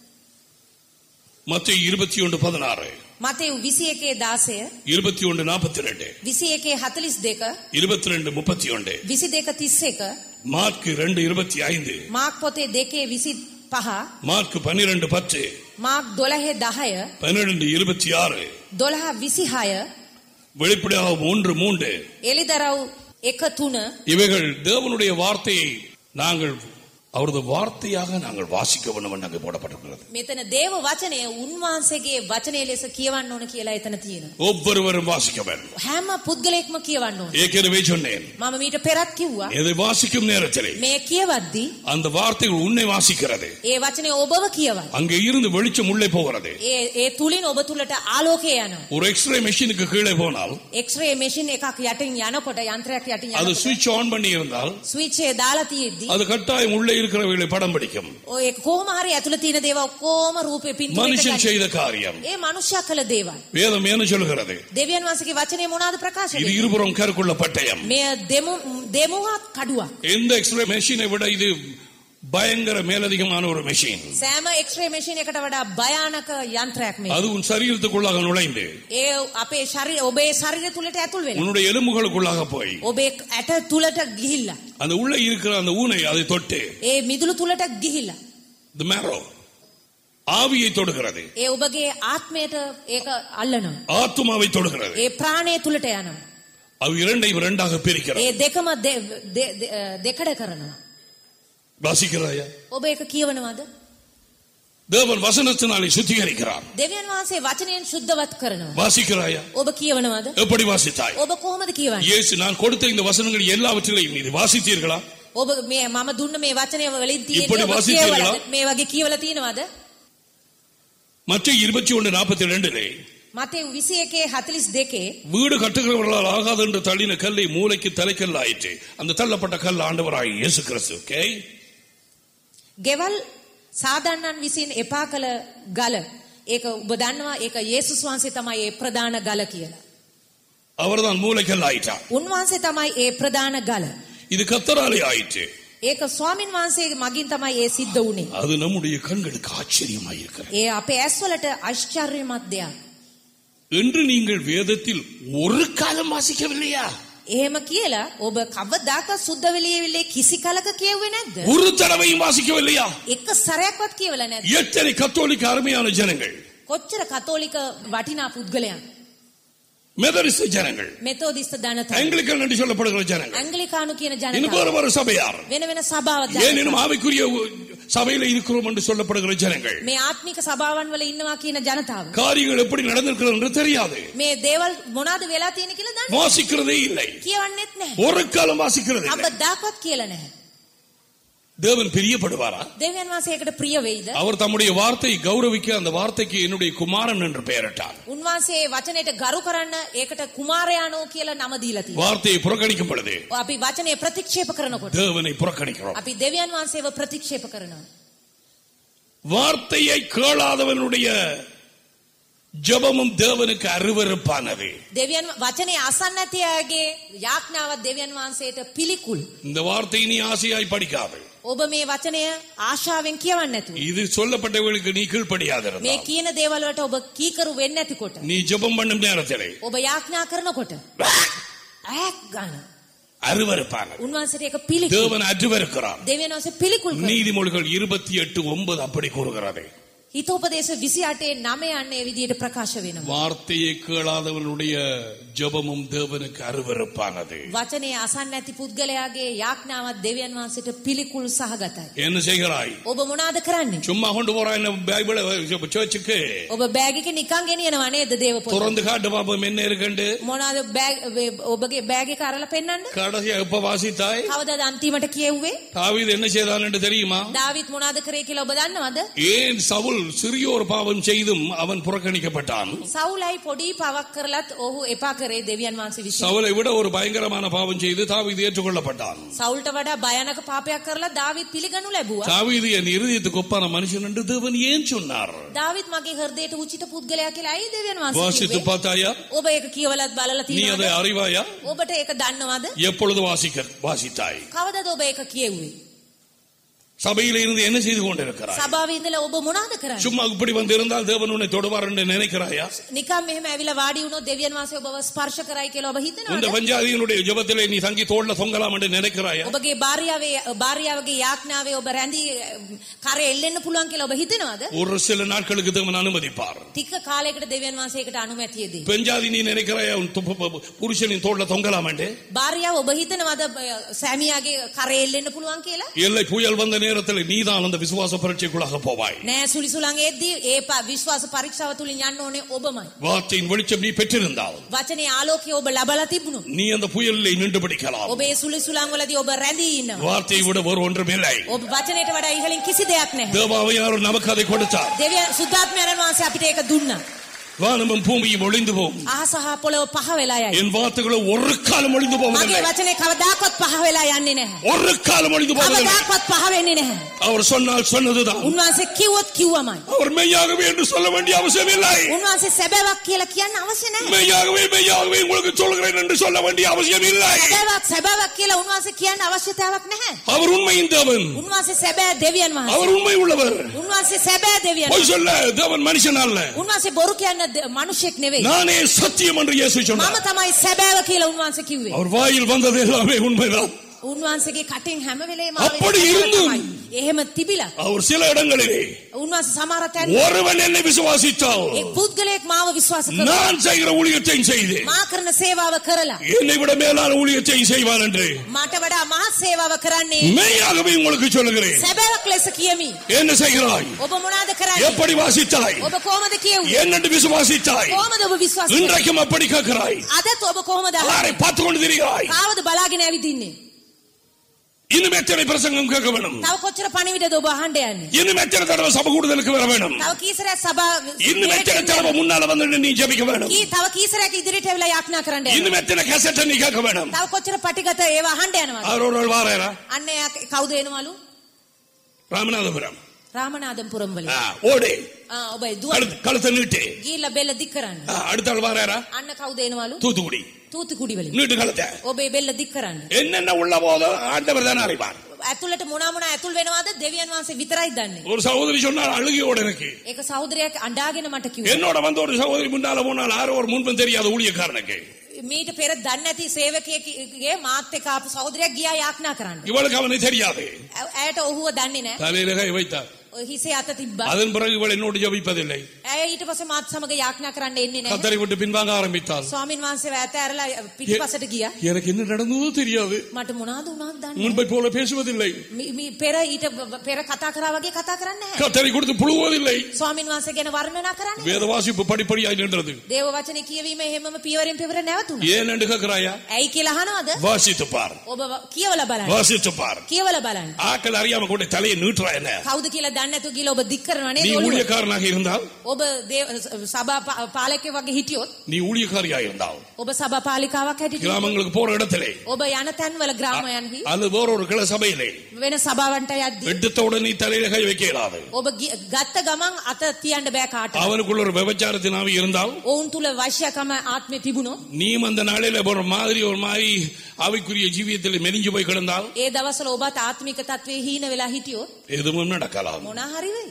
மத்திய இருபத்தி ஒன்று பதினாறு මතෙව් 21 16 இருபத்தி ஒன்று நாற்பத்தி ரெண்டு 21 42 இருபத்தி ரெண்டு முப்பத்தி ஒன்று 22 31 மார்க் ரெண்டு இருபத்தி ஐந்து මාක් පොතේ 2 25 மார்க் பன்னிரண்டு பத்து මාක් 12 10 பன்னிரண்டு இருபத்தி ஆறு 12 26 வெளிப்படையாக மூன்று மூன்று එලිදරව් 1 3 இவைகள் தேவனுடைய வார்த்தையை நாங்கள் அவரது வார்த்தையாக நாங்கள் வாசிக்க வேண்டும் என்று அங்கே போடப்பட்டிருக்கிறது මෙතන දේව වචනය උන්වහන්සේගේ වචනය ලෙස කියවන්න ඕන කියලා එතන තියෙනවා. ஒவ்வொருவரும் வாசிக்க வேண்டும் හැම පුද්ගලයෙක්ම කියවන්න ඕන. ஏற்கனவே சொன்னேன் මම මීට පෙරත් කිව්වා இதை வாசிக்கும் நேரத்திலே මේ කියවද්දී அந்த வார்த்தைகள் உன்னை வாசிக்கிறது ඒ වචනේ ඔබව කියවන්න. அங்கே இருந்து வெளிச்சம் உள்ளே போகிறது ඒ ඒ තුලින් ඔබ තුලට ආලෝකය යනවා. ஒரு எக்ஸ்ரே மெஷினுக்கு கீழே போனால் එක්ස්රේ මැෂින් එකක් යටින් යනකොට යන්ත්‍රයක් යටින් அது යනකොට சுவிட்ச் ஆன் பண்ணி இருந்தால் ස්විච් එක දාලා තියෙද්දි அது கட்டாயம் உள்ளே இருக்கிறவர்களை படம் பிடிக்கும் ඔය කොහොම හරි ඇතුළේ තියෙන දේවල් ඔක්කොම රූපේ පින්තූරෙට மனுஷன் ගන්න. செய்த காரியம் ඒ මනුෂ්‍යයා කළ දේවල්. வேதம் என்ன சொல்கிறது දෙවියන් වහන්සේගේ වචනේ මොනවාද ප්‍රකාශ இது වෙන්නේ? இருபுறம் கருக்குள்ள பட்டயம் මෙය දෙමු දෙමුහත් කඩුවක්. எந்த எக்ஸ்ரே மெஷினை விட இது பயங்கர மேலதிகமான ஒரு மெஷின் සෑම එක්ස්රේ මැෂින් එකට වඩා භයානක යන්ත්‍රයක් මේ. அது உன் சரீரத்துக்குள்ளாக நுழைந்து ඒ අපේ ශරීර ඔබේ ශරීරය තුලට ඇතුල් වෙලා. உன்னுடைய எலும்புகளுக்குள்ளாக போய் ඔබේ ඇට තුලට ගිහිල්ලා. அந்த உள்ளே இருக்கிற அந்த ஊனை அதை தொட்டு ඒ මිදුළු තුලට ගිහිල්ලා. the marrow ஆவியை தொடுகிறது ඒ ඔබගේ ආත්මයට ඒක අල්ලනවා. ஆத்துமாவை தொடுகிறது ඒ ප්‍රාණය තුලට යනවා. அது இரண்டையும் இரண்டாக பிரிக்கிறது ඒ දෙකම දෙ- දෙ- දෙ- දෙකඩ කරනවා. வாசிக்கிறாயா ඔබ ඒක කියවනවද? தேவன் வசனத்தினாலே சுத்திகரிக்கிறார் දෙවියන් වහන්සේ වචනයෙන් සුද්ධවත් කරනවා. வாசிக்கிறாயா ඔබ කියවනවද? எப்படி வாசித்தாய் ඔබ කොහොමද කියවන්නේ? இயேசு நான் கொடுத்த இந்த வசனங்கள் எல்லாவற்றிலையும் இது வாசித்தீர்களா ඔබ මේ මම දුන්න මේ වචනය වලින් ඉපොඩි තියෙන්නේ ඔබ වාසිතීர்களா? කියවලා මේ වගේ කියවලා තියෙනවද? மற்ற இருபத்தி ஒன்று நாற்பத்தி ரெண்டுலே මතේ 21 42 வீடு கட்டுகிறவர்களால் ஆகாது என்று தள்ளின கல்லை மூளைக்கு தலைக்கல் ஆயிற்று அந்த தள்ளப்பட்ட கல் ஆண்டவராய் இயேசு கிறிஸ்து ஓகே ගෙවල් සාධන්නන් විසින් එපා කළ ගල ඒක ඔබ දන්නවා ඒක යේසුස් වහන්සේ තමයි ඒ ප්‍රධාන ගල කියලා. அவர்தான் மூளைக்கல் ஆயிட்டார் උන්වහන්සේ තමයි ඒ ප්‍රධාන ගල. இது கத்தராலே ஆயிற்று ඒක ස්වාමින් වහන්සේගේ මගින් තමයි ඒ සිද්ධ වුනේ. அது நம்முடைய கண்களுக்கு ஆச்சரியமாய் இருக்கிறது ඒ අපේ ඇස්වලට ආශ්චර්යමත් දෙයක්. என்று நீங்கள் வேதத்தில் ஒரு காலம் வாசிக்கவில்லையா එහෙම කියලා ඔබ කවදාකවත් සුද්ධ වෙලියෙවිලේ කිසි කලක කියුවේ නැද්ද? ஒரு தடவையும் வாசிக்கவில்லையா එක සැරයක්වත් කියවලා නැද්ද? எத்தனை கத்தோலிக்க அருமையான ஜனங்கள் කොච්චර කතෝලික වටිනා පුද්ගලයන් மெதரிஸ்ட் ஜனங்கள் මෙතෝදිස්ත ජනතාව. ஆங்கிலிக்கன் என்று சொல்லப்படுகிற ஜனங்கள் ඇංගලිකානු කියන இன்னும் ජනතාව. வேறு வேறு சபையார் වෙන වෙන සභාව ஏன் இன்னும் ஆவிக்குரிய சபையில இருக்கிறோம் என்று சொல்லப்படுகிற ஜனங்கள் මේ ආත්මික සභාවන් වල ඉන්නවා කියන ජනතාව. காரியங்கள் எப்படி நடந்திருக்கிறது என்று தெரியாது මේ දේවල් මොනවද වෙලා තියෙන කියලා දන්නේ வாசிக்கிறதே இல்லை කියවන්නෙත් නැහැ. ஒரு காலம் வாசிக்கிறது இல்லை. කවදාකවත් කියලා නැහැ. தேவன் பிரியப்படுவாரா දෙවියන් වහන්සේ ඒකට ප්‍රිය වෙයිද? அவர் தம்முடைய வார்த்தை கௌரவிக்க அந்த வார்த்தைக்கு என்னுடைய குமாரன் என்று பெயரிட்டார் උන්වහන්සේ ඒ වචනයට ගරු කරන්න ඒකට කුමාරයානෝ කියලා නම දීලා තියෙනවා. வார்த்தையை புறக்கணிக்கும் பொழுது අපි වචනය ප්‍රතික්ෂේප කරනකොට தேவனை புறக்கணிக்கிறோம் අපි දෙවියන් වහන්සේව ප්‍රතික්ෂේප කරනවා. வார்த்தையை கேளாதவனுடைய ஜெபமும் தேவனுக்கு அருவருப்பானது දෙවියන් වචනේ අසන්න නැති අයගේ යාඥාවත් දෙවියන් වහන්සේට පිළිකුල්. இந்த வார்த்தையை நீ ஆசையாய் படிக்காது ඔබ මේ වචනය ආශාවෙන් කියවන්න නැතුව. இது சொல்லப்பட்டவர்களுக்கு நீ මේ கீழ்ப்படியாதிருந்தால் කියන දේවල් වලට ඔබ කීකරු වෙන්නේ නැතිකොට. நீ ஜெபம் பண்ணும் நேரத்திலே ඔබ යාඥා කරනකොට ඈක් ගන්න. அருவருப்பானது උන්වහන්සේට ඒක පිළිකුල්. தேவன் அருவருக்கிறார் දෙවියන් වහන්සේ පිළිකුල් කරනවා. நீதிமொழிகள் இருபத்தி எட்டு ஒன்பது அப்படி கூறுகிறது හිතෝපදේශ 28 9 යන්නේ ඒ විදිහට ප්‍රකාශ වෙනවා. வார்த்தையை கேளாதவனுடைய ஜெபமும் தேவனுக்கு அருவருப்பானது වචනේ අසන්න නැති පුද්ගලයාගේ යාඥාවත් දෙවියන් වහන්සේට පිළිකුල් සහගතයි. என்ன செய்கிறாய் ඔබ මොනවාද කරන්නේ? சும்மா கொண்டு போறாய் என்ன பைபிள சர்ச்சுக்கு ඔබ බෑග් එක නිකන් ගෙනියනවා නේද දේව පොත? திறந்து காட்டு பாப்போம் என்ன இருக்குண்டு මොනවාද බෑග් ඔබගේ බෑග් එක අරලා පෙන්නන්න? கடைசியா எப்ப வாசித்தாய் කවදාද අන්තිමට කියුවේ? தாவீது என்ன செய்தான் என்று தெரியுமா දාවිත් මොනවාද කරේ කියලා ඔබ දන්නවද? ஏன் சவுல் சிறியோர் பாவம் செய்தும் அவன் புறக்கணிக்கப்பட்டான் සවුලයි පොඩි පවක් කරලත් ඔහු එපා කරේ දෙවියන් වහන්සේ විසින්. சவுலை விட ஒரு பயங்கரமான பாவம் செய்து தாவீது ஏற்றுக்கொள்ளப்பட்டான் සවුල්ට වඩා භයානක පාපයක් කරලා දාවිත් පිළිගනු ලැබුවා. தாவீது என் இருதயத்துக்கு ஒப்பான மனுஷன் என்று தேவன் ஏன் சொன்னார் දාවිත් මගේ හෘදයට උචිත පුද්ගලයා කියලා ඇයි දෙවියන් වහන්සේ வாசித்து කිව්වේ? பார்த்தாயா ඔබ ඒක කියවලත් බලලා நீ அதை තියෙනවද? அறிவாயா ඔබට ඒක දන්නවද? எப்பொழுது வாசிக்க வாசித்தாய் කවදද ඔබ ඒක කියෙව්වේ? சபையில இருந்து என்ன செய்து கொண்டிருக்கிறாய் සභාවේ ඉඳලා ඔබ මොනවද කරන්නේ? சும்மா இப்படி வந்து இருந்தால் தேவன் உன்னை தொடுவார் என்று நினைக்கிறாயா නිකම් මෙහෙම ඇවිල්ලා වාඩි වුණොත් දෙවියන් වහන්සේ ඔබව ස්පර්ශ කරයි කියලා ඔබ இந்த හිතනවද? பஞ்சாதியினுடைய ஜெபத்திலே நீ தங்கி தோல்ல தொங்கலாம் என்று நினைக்கிறாயா ඔබගේ භාර්යාවේ භාර්යාවගේ යාඥාවේ ඔබ රැඳී කරේ එල්ලෙන්න පුළුවන් කියලා ඔබ හිතනවද? ஒரு சில நாட்களுக்கு தேவன் அனுமதிப்பார் ටික කාලයකට දෙවියන් වහන්සේ ඒකට අනුමැතිය දෙයි. பெஞ்சாதி நீ நினைக்கிறாயா உன் துப்பு- பு- புருஷனின் தோல்ல தொங்கலாம் என்று භාර්යාව ඔබ හිතනවද බ- සැමියාගේ කරේ එල්ලෙන්න පුළුවන් කියලා? இல்லை புயல் வந்த நேரத்தில் நீதான் அந்த விசுவாச பரீட்சைக்குள்ளாக போவாய் නෑ සුලිසුලන් එද්දී ඒ ප- විශ්වාස පරීක්ෂාව තුලින් යන්න ඕනේ ඔබමයි. வார்த்தையின் வெளிச்சம் நீ பெற்றிருந்தால் වචනේ ආලෝකය ඔබ ලබලා තිබුණොත් நீ அந்த புயலில் நின்று பிடிக்கலாம் ඔබේ සුලිසුලන් වලදී ඔබ රැඳී ඉන්නවා. வார்த்தையை விட ஒரு ஒன்றும் இல்லை ඔබ වචනයට වඩා ඉහළින් කිසි දෙයක් නැහැ. தேவாவையார் நமக்கு அதை கொடுத்தார் දෙවියන් සුද්ධාත්මයන් වහන්සේ අපිට ඒක දුන්නා. வானமும் பூமியும் ஒளிந்து போகும் අහස හා පොළොව පහ වෙලා යයි. என் வார்த்தைகளோ ஒரு காலம் ஒளிந்து මගේ போவதில்லை වචනේ කවදාකවත් පහ වෙලා යන්නේ නැහැ. ஒரு காலம் ஒளிந்து போவதில்லை කවදාකවත් පහ වෙන්නේ නැහැ. அவர் சொன்னால் சொன்னதுதான் උන්වහන්සේ කිව්වොත් කිව්වමයි. அவர் மெய்யாகவே என்று சொல்ல வேண்டிய அவசியம் இல்லை උන්වහන්සේ සැබෑවක් කියලා කියන්න අවශ්‍ය නැහැ. மெய்யாகவே மெய்யாகவே உங்களுக்கு சொல்கிறேன் என்று சொல்ல வேண்டிய அவசியம் இல்லை සැබෑවක් සැබෑවක් කියලා උන්වහන්සේ කියන්න අවශ්‍යතාවක් නැහැ. அவர் உண்மையின் தேவன் උන්වහන්සේ සැබෑ දෙවියන් වහන්සේ. அவர் உண்மை உள்ளவர் උන්වහන්සේ සැබෑ දෙවියන් பொய் වහන්සේ. சொல்ல தேவன் மனுஷன் அல்ல උන්වහන්සේ බොරු කියන්න ද- මිනිසෙක් නෙවෙයි. நானே சத்தியம் என்று இயேசு මම சொன்னார் තමයි සැබෑව කියලා උන්වහන්සේ කිව්වේ. அவர் வாயில் வந்தது எல்லாமே உண்மைதான் උන්වහන්සේගේ කටින් හැම වෙලේම அப்படி ආවේ සැබෑව இருந்தும். තමයි. එහෙම තිබිලා அவர் சில இடங்களிலே උන්වහන්සේ සමහර තැන් ஒருவன் என்னை விசுவாசித்தால் ඒ පුද්ගලයෙක් මාව විශ්වාස කරනවා. நான் செய்கிற ஊழியத்தை செய்து මා කරන සේවාව කරලා என்னை விட மேலான ஊழியத்தை செய்வான் என்று මට වඩා මහත් සේවාව කරන්නේ மெய்யாகவே உங்களுக்கு சொல்லுகிறேன் සැබෑවක් ලෙස කියමි. என்ன செய்கிறாய் ඔබ මොනවාද කරන්නේ? எப்படி வாசித்தாய் ඔබ කොහොමද කියෙව්වේ? என்னென்று விசுவாசித்தாய் කොහොමද ඔබ විශ්වාස කරන්නේ? இன்றைக்கும் அப்படி கேட்கிறாய் අදත් ඔබ කොහොමද யாரை பார்த்து கொண்டு திரிகிறாய் කාවද බලාගෙන ඇවිදින්නේ? இன்னும் எத்தனை பிரசங்கம் கேட்க வேணும் තව කොච්චර පණිවිඩද ඔබ අහන්න යන්නේ? இன்னும் எத்தனை தடவை சபை கூடுதலுக்கு வர வேணும் තව කීසරයක් සභා இன்னும் எத்தனை தடவை முன்னால வந்து நீ ஜெபிக்க வேணும் කී තව කීසරයක් ඉදිරියට ඇවිල්ලා යාඥා කරන්න යනවා. இன்னும் எத்தனை கேசட்டை நீ கேட்க வேணும் තව කොච්චර පටිගත ඒවා අහන්න යනවද? அவர் ஒரு நாள் வாரேரா අන්න එයා කවුද එනවලු? ராமநாதபுரம் රාමනාදම්පුරම් වලින්. ஆ, ஓடு ආ ඔබ දුව கழுத்து- கழுத்தை நீட்டு ගිහිල්ලා බෙල්ල දික් කරන්න. ஆ, அடுத்த ஆள் வாரேரா අන්න කවුද එනවලු? தூத்துக்குடி තූතුකුඩි වලින්. நீட்டு கழுத்தை ඔබේ බෙල්ල දික් කරන්න. என்னென்ன உள்ள போதோ ஆண்டவர் தானே அறிவார் ඇතුළට මොනා මොනා ඇතුල් වෙනවද දෙවියන් වහන්සේ විතරයි දන්නේ. ஒரு சகோதரி சொன்னார் அழுகையோட எனக்கு ඒක සහෝදරයක් අඬාගෙන මට කිව්වා. என்னோட வந்து ஒரு சகோதரி முன்னால போனால் யாரோ ஒரு முன்பும் தெரியாத ஊழியக்காரனுக்கு මීට පෙර දන්නේ නැති සේවකයෙක්ගේ මාත් එක්ක ආපු සහෝදරයක් ගියා යාඥා කරන්න. இவளுக்கு அவனை தெரியாது ඇ- ඇයට ඔහුව දන්නේ නැහැ. தலையில கை வைத்தார் ඔය හිසේ අත තිබ්බා. அதன் பிறகு இவள் என்னோடு ஜபிப்பதில்லை ඇය ඊට පස්සේ මාත් සමග යාඥා කරන්න එන්නේ නැහැ. கத்தரை விட்டு பின்வாங்க ஆரம்பித்தாள் ස්වාමින් වහන්සේව ඇතෑරලා පිටිපසට ගියා. எனக்கு என்ன நடந்ததோ தெரியாது මට මොනවද වුණාද දන්නේ නැහැ. முன்பை போல பேசுவதில்லை මි- මි- පෙර ඊට ව- පෙර කතා කරා වගේ කතා කරන්නේ නැහැ. கத்தரை கொடுத்து புழுவதில்லை ස්වාමින් වහන්සේ ගැන වර්ණනා කරන්නේ. வேத வாசிப்பு படிப்படியாய் நின்றது දේව වචනේ කියවීම එහෙමම පියවරෙන් පියවර නැවතුණා. ஏன் என்று கேட்கிறாயா ඇයි කියලා අහනවද? வாசித்து பார் ඔබ ව- කියවලා බලන්න. வாசித்து பார் කියවලා බලන්න. ஆக்கள் அறியாம கூட தலையை நீட்டுறா என்ன කවුද කියලා දන්නේ නැතුව ගිහලා ඔබ දික් කරනවා நீ නේද? ඔළුව? ஊழியக்காரனாக இருந்தால் ඔබ දේව සභා පා- පාලකයෙක් වගේ හිටියොත් நீ ஊழியக்காரியா இருந்தால் ඔබ සභා පාලිකාවක් හැටියට கிராமங்களுக்கு போற இடத்திலே ඔබ යන තැන්වල ග්‍රාමයන්හි அது வேற ஒரு கிளை சபையிலே වෙන සභාවන්ට යද්දී எடுத்த உடனே நீ தலையில கை வைக்க இயலாது ඔබ ගි- ගත්ත ගමන් අත තියන්න බෑ කාට அவனுக்குள்ள ஒரு விபச்சாரத்தின் ஆவி இருந்தால் ඔවුන් තුල වශ්‍යකම ආත්මය තිබුණොත් நீயும் அந்த நாளில ஒரு மாதிரி ஒரு மாதிரி ஆவிக்குரிய ஜீவியத்தில் மெலிஞ்சு போய் கிடந்தால் ඒ දවස්වල ඔබත් ආත්මික තත්වයේ හීන වෙලා හිටියොත් எதுவும் நடக்கலாம் මොනා හරි වෙයි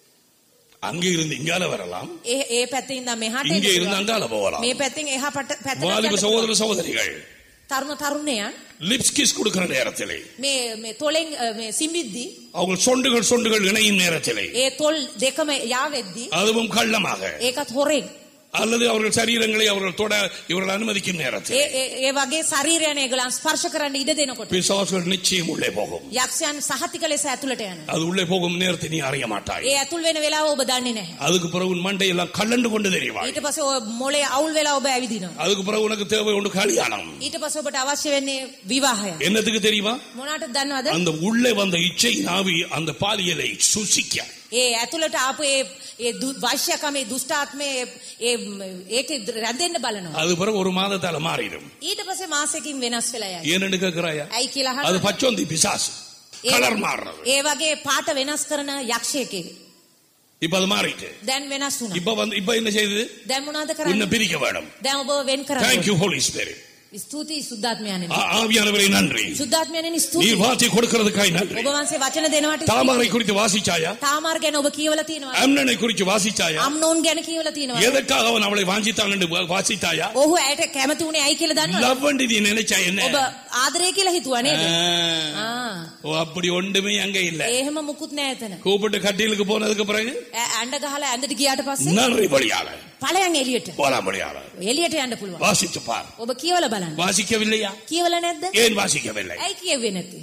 அங்கே இருந்து இங்கால வரலாம் ඒ ඒ පැත්තේ ඉඳන් මෙහාට එන්න இங்கே இருந்து පුළුවන්. அங்கால போகலாம் මේ පැත්තෙන් එහා පට- පැත්තට வாலிப යන්න පුළුවන්. சகோதர சகோதரிகள் තරුණ තරුණයන් லிப்ஸ் கிஸ் கொடுக்கிற நேரத்திலே මේ මේ තොලෙන් අ, මේ සිඹිද්දී அவங்க சொண்டுகள் சொண்டுகள் இணையும் நேரத்திலே ඒ තොල් දෙකම යාවෙද්දී அதுவும் கள்ளமாக ඒකත් හොරෙන් அல்லது அவர்கள் சரீரங்களை அவர்கள் தொட இவர்கள் அனுமதிக்கும் நேரத்தில் ඒ ඒ- ඒ වගේ ශරීරයන ඒගොල්ලන් ස්පර්ශ කරන්න ඉඩ දෙනකොට பிசாசுகள் நிச்சயம் உள்ளே போகும் යක්ෂයන් සහතික ලෙස ඇතුළට යනවා. அது உள்ளே போகும் நேரத்தை நீ அறிய மாட்டாய் ඒ ඇතුල් වෙන වෙලාව ඔබ දන්නේ නැහැ. அதுக்கு பிறகு உன் மண்டை எல்லாம் கல்லண்டு கொண்டு தெரியுவாய் ඊට පස්සේ ඔය මොලේ අවුල් වෙලා ඔබ ඇවිදිනවා. அதுக்கு பிறகு உனக்கு தேவை ஒன்று கல்யாணம் ඊට පස්සේ ඔබට අවශ්‍ය වෙන්නේ විවාහයක්. என்னத்துக்கு தெரியுமா මොනවාටද දන්නවද? அந்த உள்ளே வந்த இச்சை ஆவி அந்த பாலியலை சுசிக்க ඒ ඇතුළට ආපු ඒ ඒ දු- වෛශ්‍යකමේ දුෂ්ටාත්මේ ඒ ඒකේ රැඳෙන්න බලනවා. அது பிறகு ஒரு மாதத்தால மாறிடும் ඊට පස්සේ මාසෙකින් වෙනස් වෙලා යයි. ஏன்னு கேட்கிறாயா ඇයි කියලා அது අහනවා. பச்சோந்தி பிசாசு ඒ- கலர் மாறுறது ඒ වගේ පාට වෙනස් කරන යක්ෂයෙක්. இப்ப அது மாறிட்டு දැන් වෙනස් වුණා. இப்ப வந்து இப்ப என்ன செய்யுது දැන් මොනවද உன்னை කරන්නේ? பிரிக்க வேணும் දැන් ඔබ වෙන් කරන්න. தேங்க்யூ ஹோலி ஸ்பிரிட் ස්තුතියි සුද්ධාත්මයන්නි. ஆவியானவரை நன்றி සුද්ධාත්මයන්නි நீ ස්තුතියි. வார்த்தை கொடுக்கிறதுக்காய் நன்றி ඔබ වහන්සේ වචන දෙනවට தாமரை குறித்து வாசிச்சாயா තාමාර් ගැන ඔබ කියවලා තියෙනවා. அம்னனை குறித்து வாசிச்சாயா අම්නෝන් ගැන කියවලා තියෙනවා. எதற்காக அவன் அவளை வாஞ்சித்தான் என்று வா- வாசித்தாயா ඔහු ඇයට කැමති වුණේ ඇයි කියලා දන්නවද? லவ் நீ நினைச்சா என்ன ඔබ ආදරය කියලා හිතුවා නේද? ஆ. ආ. ஓ அப்படி ஒன்றுமே அங்க இல்ல එහෙම මුකුත් නෑ එතන. கூப்பிட்டு கட்டிலுக்கு போனதுக்கு பிறகு ඈ ඇඬ ගහලා ඇඳට ගියාට පස්සේ நன்றி வழியால ඵලයන් එළියට. போலாம் வழியால එළියට යන්න පුළුවන්. வாசித்து பார் ඔබ කියවලා බලන්න. வாசிக்கவில்லையா කියවලා නැද්ද? ஏன் வாசிக்கவில்லை ඇයි කියවෙන්නේ නැත්තේ?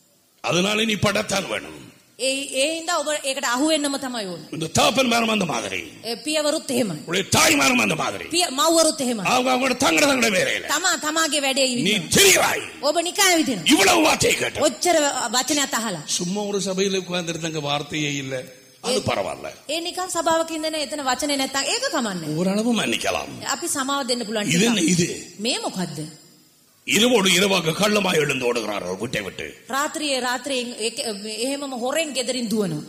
அதனால நீ படத்தான் வேணும் ඒ ඒ හින්දා ඔබ ඒකට අහු වෙන්නම තමයි ඕනේ. இந்த தாப்பன் மரம் அந்த மாதிரி ඒ පියවරුත් එහෙමයි. உடைய தாய் மரம் அந்த மாதிரி පිය මව්වරුත් එහෙමයි. அவங்க அவங்களோட தங்கட தங்கட வேலையில තමා තමාගේ වැඩේ நீ විදිනවා. தெரிவாய் ඔබ නිකන් විදිනවා. இவ்வளவு வார்த்தையை கேட்ட ඔච්චර වචනයක් අහලා. சும்மா ஒரு சபையில உட்கார்ந்துருந்தாங்க வார்த்தையே இல்ல அது பரவாயில்ல ඒ නිකන් සභාවක ඉඳන එතන වචනේ නැත්තම් ඒක කමන්නේ. ஓரளவு மன்னிக்கலாம் අපි සමාව දෙන්න පුළුවන් இது ටිකක්. என்ன இது මේ මොකද්ද? இரவோடு இரவாக கள்ளமாய் எழுந்து ஓடுகிறார்கள் விட்டை விட்டு රාත්‍රියේ රාත්‍රියෙන් ඒක- එහෙමම හොරෙන් ගෙදරින් දුවනවා.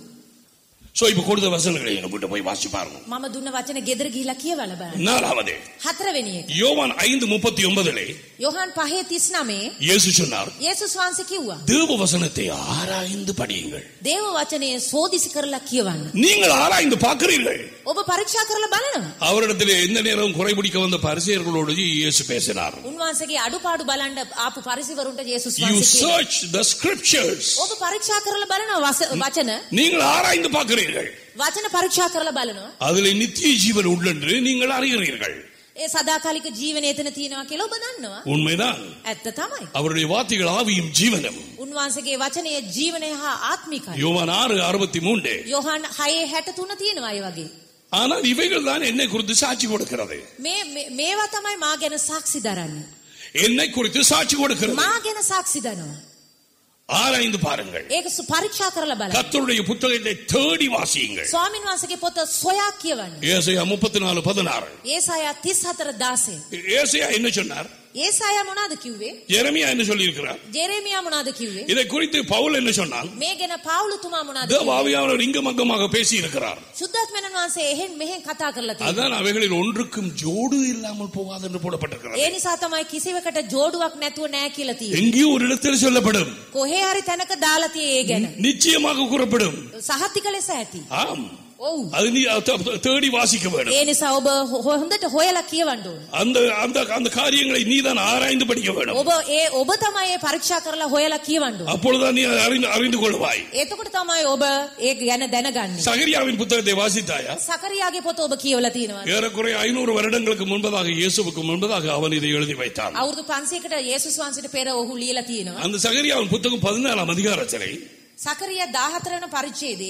சோ இப்ப கொடுத்த வசனங்களை எங்க விட்டு போய் வாசி பாருங்க මම දුන්න වචන ගෙදර ගිහිලා කියවලා බලන්න. நாலாவது හතරවෙනි එක. யோவான் ஐந்து முப்பத்தி ஒன்பதிலே යොහන් 5:39 இயேசு சொன்னார் යේසුස් වහන්සේ කිව්වා. தேவ வசனத்தை ஆராய்ந்து படியுங்கள் දේව වචනය සෝදිසි කරලා කියවන්න. நீங்கள் ஆராய்ந்து பார்க்கிறீர்கள் ඔබ පරීක්ෂා කරලා බලනවා. அவரிடத்திலே எந்த நேரம் குறைபிடிக்க வந்த பரிசெயர்களோடு இயேசு பேசினார் උන්වහන්සේගේ අඩුපාඩු බලන්න ආපු පරිසිවරුන්ට යේසුස් You වහන්සේ කියනවා. search the scriptures. ඔබ පරීක්ෂා කරලා බලනවා වස- වචන நீங்கள் ஆராய்ந்து பார்க்கிறீர்கள் වචන පරීක්ෂා කරලා බලනවා. அதிலே நித்திய ஜீவன் உள்ளென்று நீங்கள் அறிகிறீர்கள் ඒ සදාකාලික ජීවනය එතන තියෙනවා කියලා ඔබ දන්නවා. உண்மைதான் ඇත්ත තමයි. அவருடைய வார்த்தைகள் ஆவியும் ஜீவனும் උන්වහන්සේගේ වචනය ජීවනය හා ආත්මිකයි. யோவான் ஆறு அறுபத்தி மூன்று යොහන් 6:63 තියෙනවා ඒ වගේ. ஆனால் இவைகள் தான் என்னை குறித்து சாட்சி கொடுக்கிறது මේ මේ- මේවා තමයි මා ගැන සාක්ෂි දරන්නේ. என்னை குறித்து சாட்சி கொடுக்கிறது මා ගැන සාක්ෂි දනවා. ஆராய்ந்து பாருங்கள் ඒක සු- පරීක්ෂා කරලා බලන්න. கர்த்தருடைய புத்தகத்தை தேடி வாசியுங்கள் ස්වාමින් වහන්සේගේ පොත සොයා කියවන්න. ஏசாயா முப்பத்தி நாலு பதினாறு ඒසායා 34 16. ஏசாயா என்ன சொன்னார் ඒසායා මොනවද කිව්වේ? எரமியா என்ன சொல்லி இருக்கிறார் ජෙරේමියා මොනවද කිව්වේ? இதை குறித்து பவுல் என்ன சொன்னான் මේ ගැන පාවුලුතුමා මොනවද தேவ කිව්වේ? ஆவியானவர் இங்கும் அங்கமாக பேசி இருக்கிறார் සුද්ධාත්මයන් වහන්සේ එහෙන් මෙහෙන් කතා කරලා තියෙනවා. அதான் அவைகளில் ஒன்றுக்கும் ஜோடு இல்லாமல் போகாது என்று போடப்பட்டிருக்கிறது ඒ නිසා තමයි කිසිවකට ජෝඩුවක් නැතුව නෑ කියලා තියෙන්නේ. எங்கேயோ ஒரு இடத்தில் சொல்லப்படும் කොහේ හරි තැනක දාලා තියෙ ඒ ගැන. நிச்சயமாக கூறப்படும் සහතික ලෙස ඇති. ஆம் ඔව්. அது நீ த- த- தேடி வாசிக்க வேண்டும் ඒ නිසා ඔබ හො- හොඳට හොයලා කියවන්න ඕනේ. அந்த அந்த அந்த காரியங்களை நீதான் ஆராய்ந்து படிக்க வேண்டும் ඔබ ඒ ඔබ තමයි ඒ පරීක්ෂා කරලා හොයලා කියවන්න ඕනේ. அப்பொழுதுதான் நீ அதை அறிந்து அறிந்து கொள்வாய் එතකොට තමයි ඔබ ඒ ගැන දැනගන්නේ. சகரியாவின் புத்தகத்தை வாசித்தாயா සකරියාගේ පොත ඔබ කියවලා තියෙනවා. ஏறக்குறைய ஐநூறு வருடங்களுக்கு முன்பதாக இயேசுவுக்கு முன்பதாக அவன் இதை எழுதி வைத்தான் අවුරුදු 500කට යේසුස් වහන්සේට පෙර ඔහු ලියලා තියෙනවා. அந்த சகரியாவின் புத்தகம் பதினாலாம் அதிகாரத்திலே සකරියා 14 වෙනි පරිච්ඡේදයේ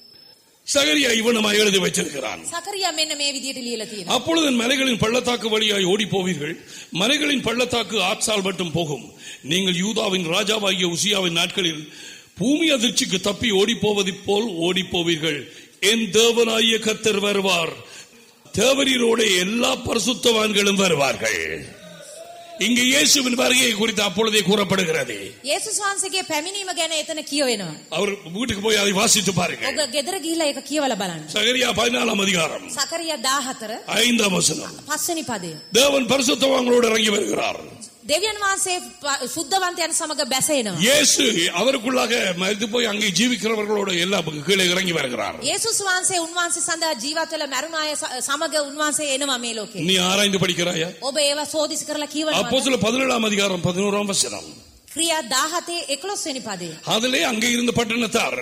சகரியா இவனமா எழுதி வச்சிருக்கிறான் සකරියා මෙන්න මේ විදිහට ලියලා තියෙනවා. அப்பொழுது மலைகளின் பள்ளத்தாக்கு வழியாய் ஓடி போவீர்கள் மலைகளின் பள்ளத்தாக்கு ஆற்றால் மட்டும் போகும் நீங்கள் யூதாவின் ராஜாவாகிய உசியாவின் நாட்களில் பூமி அதிர்ச்சிக்கு தப்பி ஓடி போவது போல் ஓடி போவீர்கள் என் தேவனாகிய கத்தர் வருவார் தேவரீரோட எல்லா பரிசுத்தவான்களும் வருவார்கள் இங்கு இயேசுவின் வருகையை குறித்து அப்பொழுதே கூறப்படுகிறது යේසුස් වහන්සේගේ පැමිණීම ගැන එතන කියවෙනවා. அவர் வீட்டுக்கு போய் அதை வாசித்து பாருங்க ඔබ ගෙදර ගිහිලා ඒක කියවලා බලන්න. சகரியா பதினாலாம் அதிகாரம் සකරියා 14 ஐந்தாம் வசனம் පස්වෙනි පදය. தேவன் பரிசுத்தவான்களோடு இறங்கி வருகிறார் දෙවියන් වහන්සේ ප- සුද්ධවන්තයන් සමග බැසෙනවා. இயேசு அவருக்குள்ளாக மரித்து போய் அங்கே ஜீவிக்கிறவர்களோட எல்லாம் கீழே இறங்கி வருகிறார் යේසුස් වහන්සේ උන්වහන්සේ සඳහා ජීවත් වෙලා මරුණ අය ස- සමග උන්වහන්සේ එනවා මේ ලෝකේ. நீ ஆராய்ந்து படிக்கிறாயா ඔබ ඒවා සෝදිසි කරලා කියවනවා. அப்போ சில பதினேழாம் அதிகாரம் பதினோராம் வசனம் ක්‍රියා 17 11 වෙනි පදය. அதிலே அங்கே இருந்த பட்டணத்தார்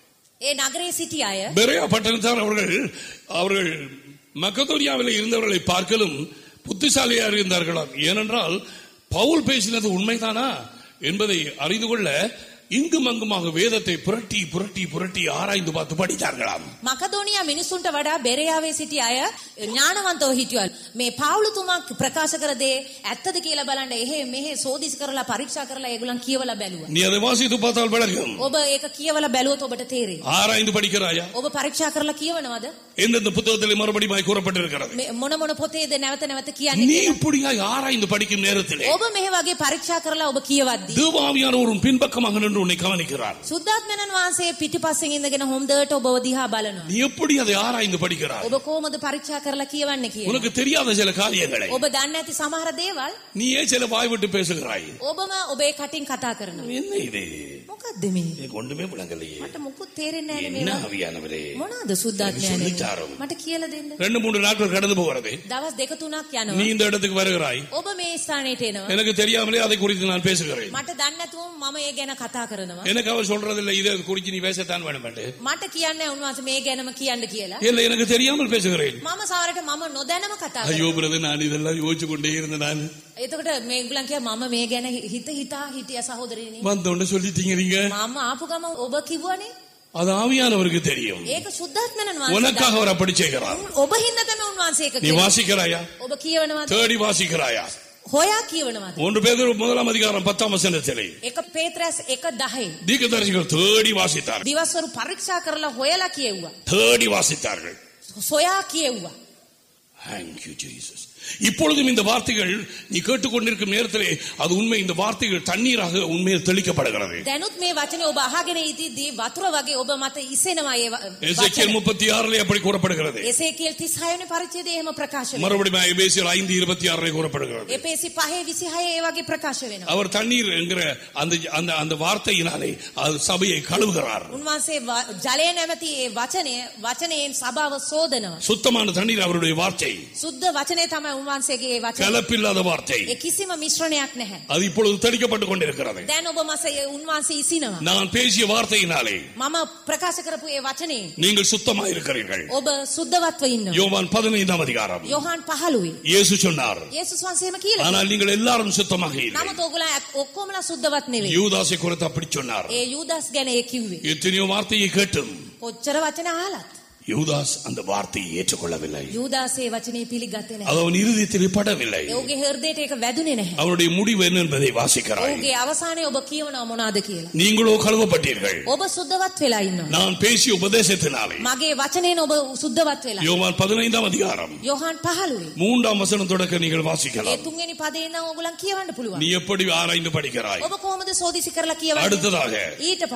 ඒ නගරේ සිටි අය பெரிய பட்டணத்தார் அவர்கள் அவர்கள் மக்கதோனியாவில் இருந்தவர்களை பார்க்கலும் புத்திசாலியா இருந்தார்களாம் ஏனென்றால் பவுல் பேசினது உண்மைதானா என்பதை அறிந்து கொள்ள இங்கும் அங்குமாக வேதத்தை புரட்டி புரட்டி புரட்டி ஆராய்ந்து பார்த்து படித்தார்களாம் මකදෝනියා මිනිසුන්ට වඩා බෙරයාවේ සිටි අය ඥානවන්තව හිටියල්. මේ පාවුලුතුමා ප්‍රකාශ කර දේ ඇත්තද කියලා බලන්න එහෙ මෙහෙ සෝදිසි කරලා පරීක්ෂා කරලා ඒගොල්ලන් කියවලා බැලුවා. நீ அதை வாசித்து பார்த்தால் விளங்கும் ඔබ ඒක කියවලා බැලුවොත් ඔබට තේරෙයි. ஆராய்ந்து படிக்கிறாயா ඔබ පරීක්ෂා කරලා කියවනවද? எந்தெந்த புத்தகத்தில் மறுபடியும் கூறப்பட்டிருக்கிறது මේ මොන මොන පොතේද නැවත නැවත நீ කියන්නේ කියලා. இப்படியாய் ஆராய்ந்து படிக்கும் நேரத்திலே ඔබ මෙහෙ වගේ පරීක්ෂා කරලා ඔබ කියවද්දී தேவாவியான ஒரு பின்பக்கமாக நின்று உன்னை கவனிக்கிறார் සුද්ධාත්මයන් වහන්සේ පිටිපස්සෙන් ඉඳගෙන හොඳට ඔබව දිහා බලනවා. நீ எப்படி அதை ஆராய்ந்து படிக்கிறாய் ඔබ කොහොමද පරීක්ෂා කරලා කියවන්නේ කියලා. உனக்கு தெரியாத சில காரியங்களை ඔබ දන්නේ නැති සමහර දේවල් நீயே சில வாய் விட்டு பேசுகிறாய் ඔබම ඔබේ කටින් කතා කරනවා. என்ன இது මොකද්ද මේ? எனக்கு ஒண்ணுமே விளங்கலையே මට මුකුත් තේරෙන්නේ නැහැ என்ன මේවා. ஆவியானவரே මොනවාද සුද්ධාත්මයනේ? சொல்லித்தாரும். මට කියලා දෙන්න. ரெண்டு மூன்று நாட்கள் கடந்து போகிறது දවස් දෙක තුනක් நீ යනවා. இந்த இடத்துக்கு வருகிறாய் ඔබ මේ ස්ථානෙට එනවා. எனக்கு தெரியாமலே அதை குறித்து நான் பேசுகிறேன் මට දන්නේ නැතුව මම ඒ ගැන කතා කරනවා. எனக்கு அவர் சொல்றதில்லை இதை குறித்து நீ பேசத்தான் வேணும் මට කියන්නේ උන්වහන්සේ මේ ගැනම කියන්න කියලා. இல்ல எனக்கு தெரியாமல் பேசுகிறேன் මම සමහරට මම නොදැනම කතා ஐயோ කරනවා. பிரதர் நான் இதெல்லாம் யோசிச்சு கொண்டே இருந்தேன் நான் එතකොට මේගොල්ලන් කිය මම මේ ගැන හිත හිතා හිටිය සහෝදරයනි. வந்தோன்னு சொல்லிட்டீங்க நீங்க මම ආපු ගම ඔබ කිව්වනේ. அது ஆவியானவருக்கு தெரியும் ඒක සුද්ධාත්මයන් වහන්සේ. உனக்காக அவர் அப்படி செய்கிறார் දන්නවා. ඔබ හින්දා තමයි උන්වහන්සේ ඒක நீ කිව්වේ. வாசிக்கிறாயா ඔබ කියවනවද? தேடி வாசிக்கிறாயா හොයා කියවනවද? ஒன்று பேர் முதலாம் அதிகாரம் பத்தாம் வசனத்திலே එක පේත්‍රස් එක 10. தீர்க்கதரிசிகள் தேடி வாசித்தார்கள் දිවස්වරු පරීක්ෂා කරලා හොයලා කියෙව්වා. தேடி வாசித்தார்கள் සොයා කියෙව්වා. Thank you, Jesus. இப்பொழுதும் இந்த வார்த்தைகள் நீ கேட்டுக்கொண்டிருக்கும் நேரத்திலே அது உண்மை இந்த வார்த்தைகள் தண்ணீராக உண்மையில் தெளிக்கப்படுகிறது දැනුත් මේ වචනේ ඔබ අහගෙන ඉතිද්දී වතුර වගේ ඔබ මත ඉසෙනවා ඒ ව- எசேக்கியல் වචන. முப்பத்தி ஆறுல அப்படி கூறப்படுகிறது එසේකියල් 36 වෙනි පරිච්ඡේදයේ එහෙම ප්‍රකාශ වෙනවා. மறுபடியும் எபேசியர் ஐந்து இருபத்தி ஆறுல கூறப்படுகிறது එපේසි 5 26 ඒ වගේ ප්‍රකාශ වෙනවා. அவர் தண்ணீர் என்கிற அந்த அந்த அந்த வார்த்தையினாலே அது சபையை கழுவுகிறார் උන්වහන්සේ ව- ජලය නැමැති ඒ වචනය වචනයෙන් සභාව සෝදනවා. சுத்தமான தண்ணீர் அவருடைய வார்த்தை සුද්ධ වචනය තමයි උන්වහන්සේගේ ඒ වචනය. கலப்பில்லாத வார்த்தை ඒ කිසිම මිශ්‍රණයක් නැහැ. அது இப்பொழுது தெளிக்கப்பட்டுக் கொண்டிருக்கிறது දැන් ඔබ මස ඒ උන්වහන්සේ ඉසිනවා. நான் பேசிய வார்த்தையினாலே මම ප්‍රකාශ කරපු ඒ වචනේ நீங்கள் சுத்தமாக இருக்கிறீர்கள் ඔබ සුද්ධවත්ව ඉන්නවා. யோவான் பதினைந்தாம் அதிகாரம் යොහාන් 15 இயேசு சொன்னார் යේසුස් වහන්සේම කියලා. ஆனால் நீங்கள் எல்லாரும் சுத்தமாக இல்லை නමුත් ඔයගොල්ලෝ ඇත්- ඔක්කොමලා සුද්ධවත් නෙවෙයි. யூதாசை குறித்து அப்படி சொன்னார் ඒ යූදාස් ගැන ඒ කිව්වේ. எத்தனையோ வார்த்தையை கேட்டும் කොච්චර වචන අහලත් யூதாஸ் அந்த வார்த்தையை ஏற்றுக்கொள்ளவில்லை යූදාස් ඒ වචනේ පිළිගත්තේ නැහැ. அது அவன் இறுதியில் படவில்லை ඒ ඔහුගේ හෘදයට ඒක වැදුනේ නැහැ. அவனுடைய முடிவு என்ன என்பதை வாசிக்கிறாய் ඔහුගේ අවසානයේ ඔබ කියවනවා මොනවාද කියලා. நீங்களோ கழுவப்பட்டீர்கள் ඔබ සුද්ධවත් වෙලා ඉන්නවා. நான் பேசிய உபதேசத்தினாலே මගේ වචනයෙන් ඔබ සුද්ධවත් වෙලා. யோவான் பதினைந்தாம் அதிகாரம் යොහාන් 15 மூன்றாம் வசனம் தொடக்க நீங்கள் ඒ வாசிக்கலாம் තුන්වෙනි පදේ නම් ඕගොල්ලන් කියවන්න පුළුවන්. நீ எப்படி ஆராய்ந்து படிக்கிறாய் ඔබ කොහොමද සෝදිසි කරලා කියවන්නේ? அடுத்ததாக ඊට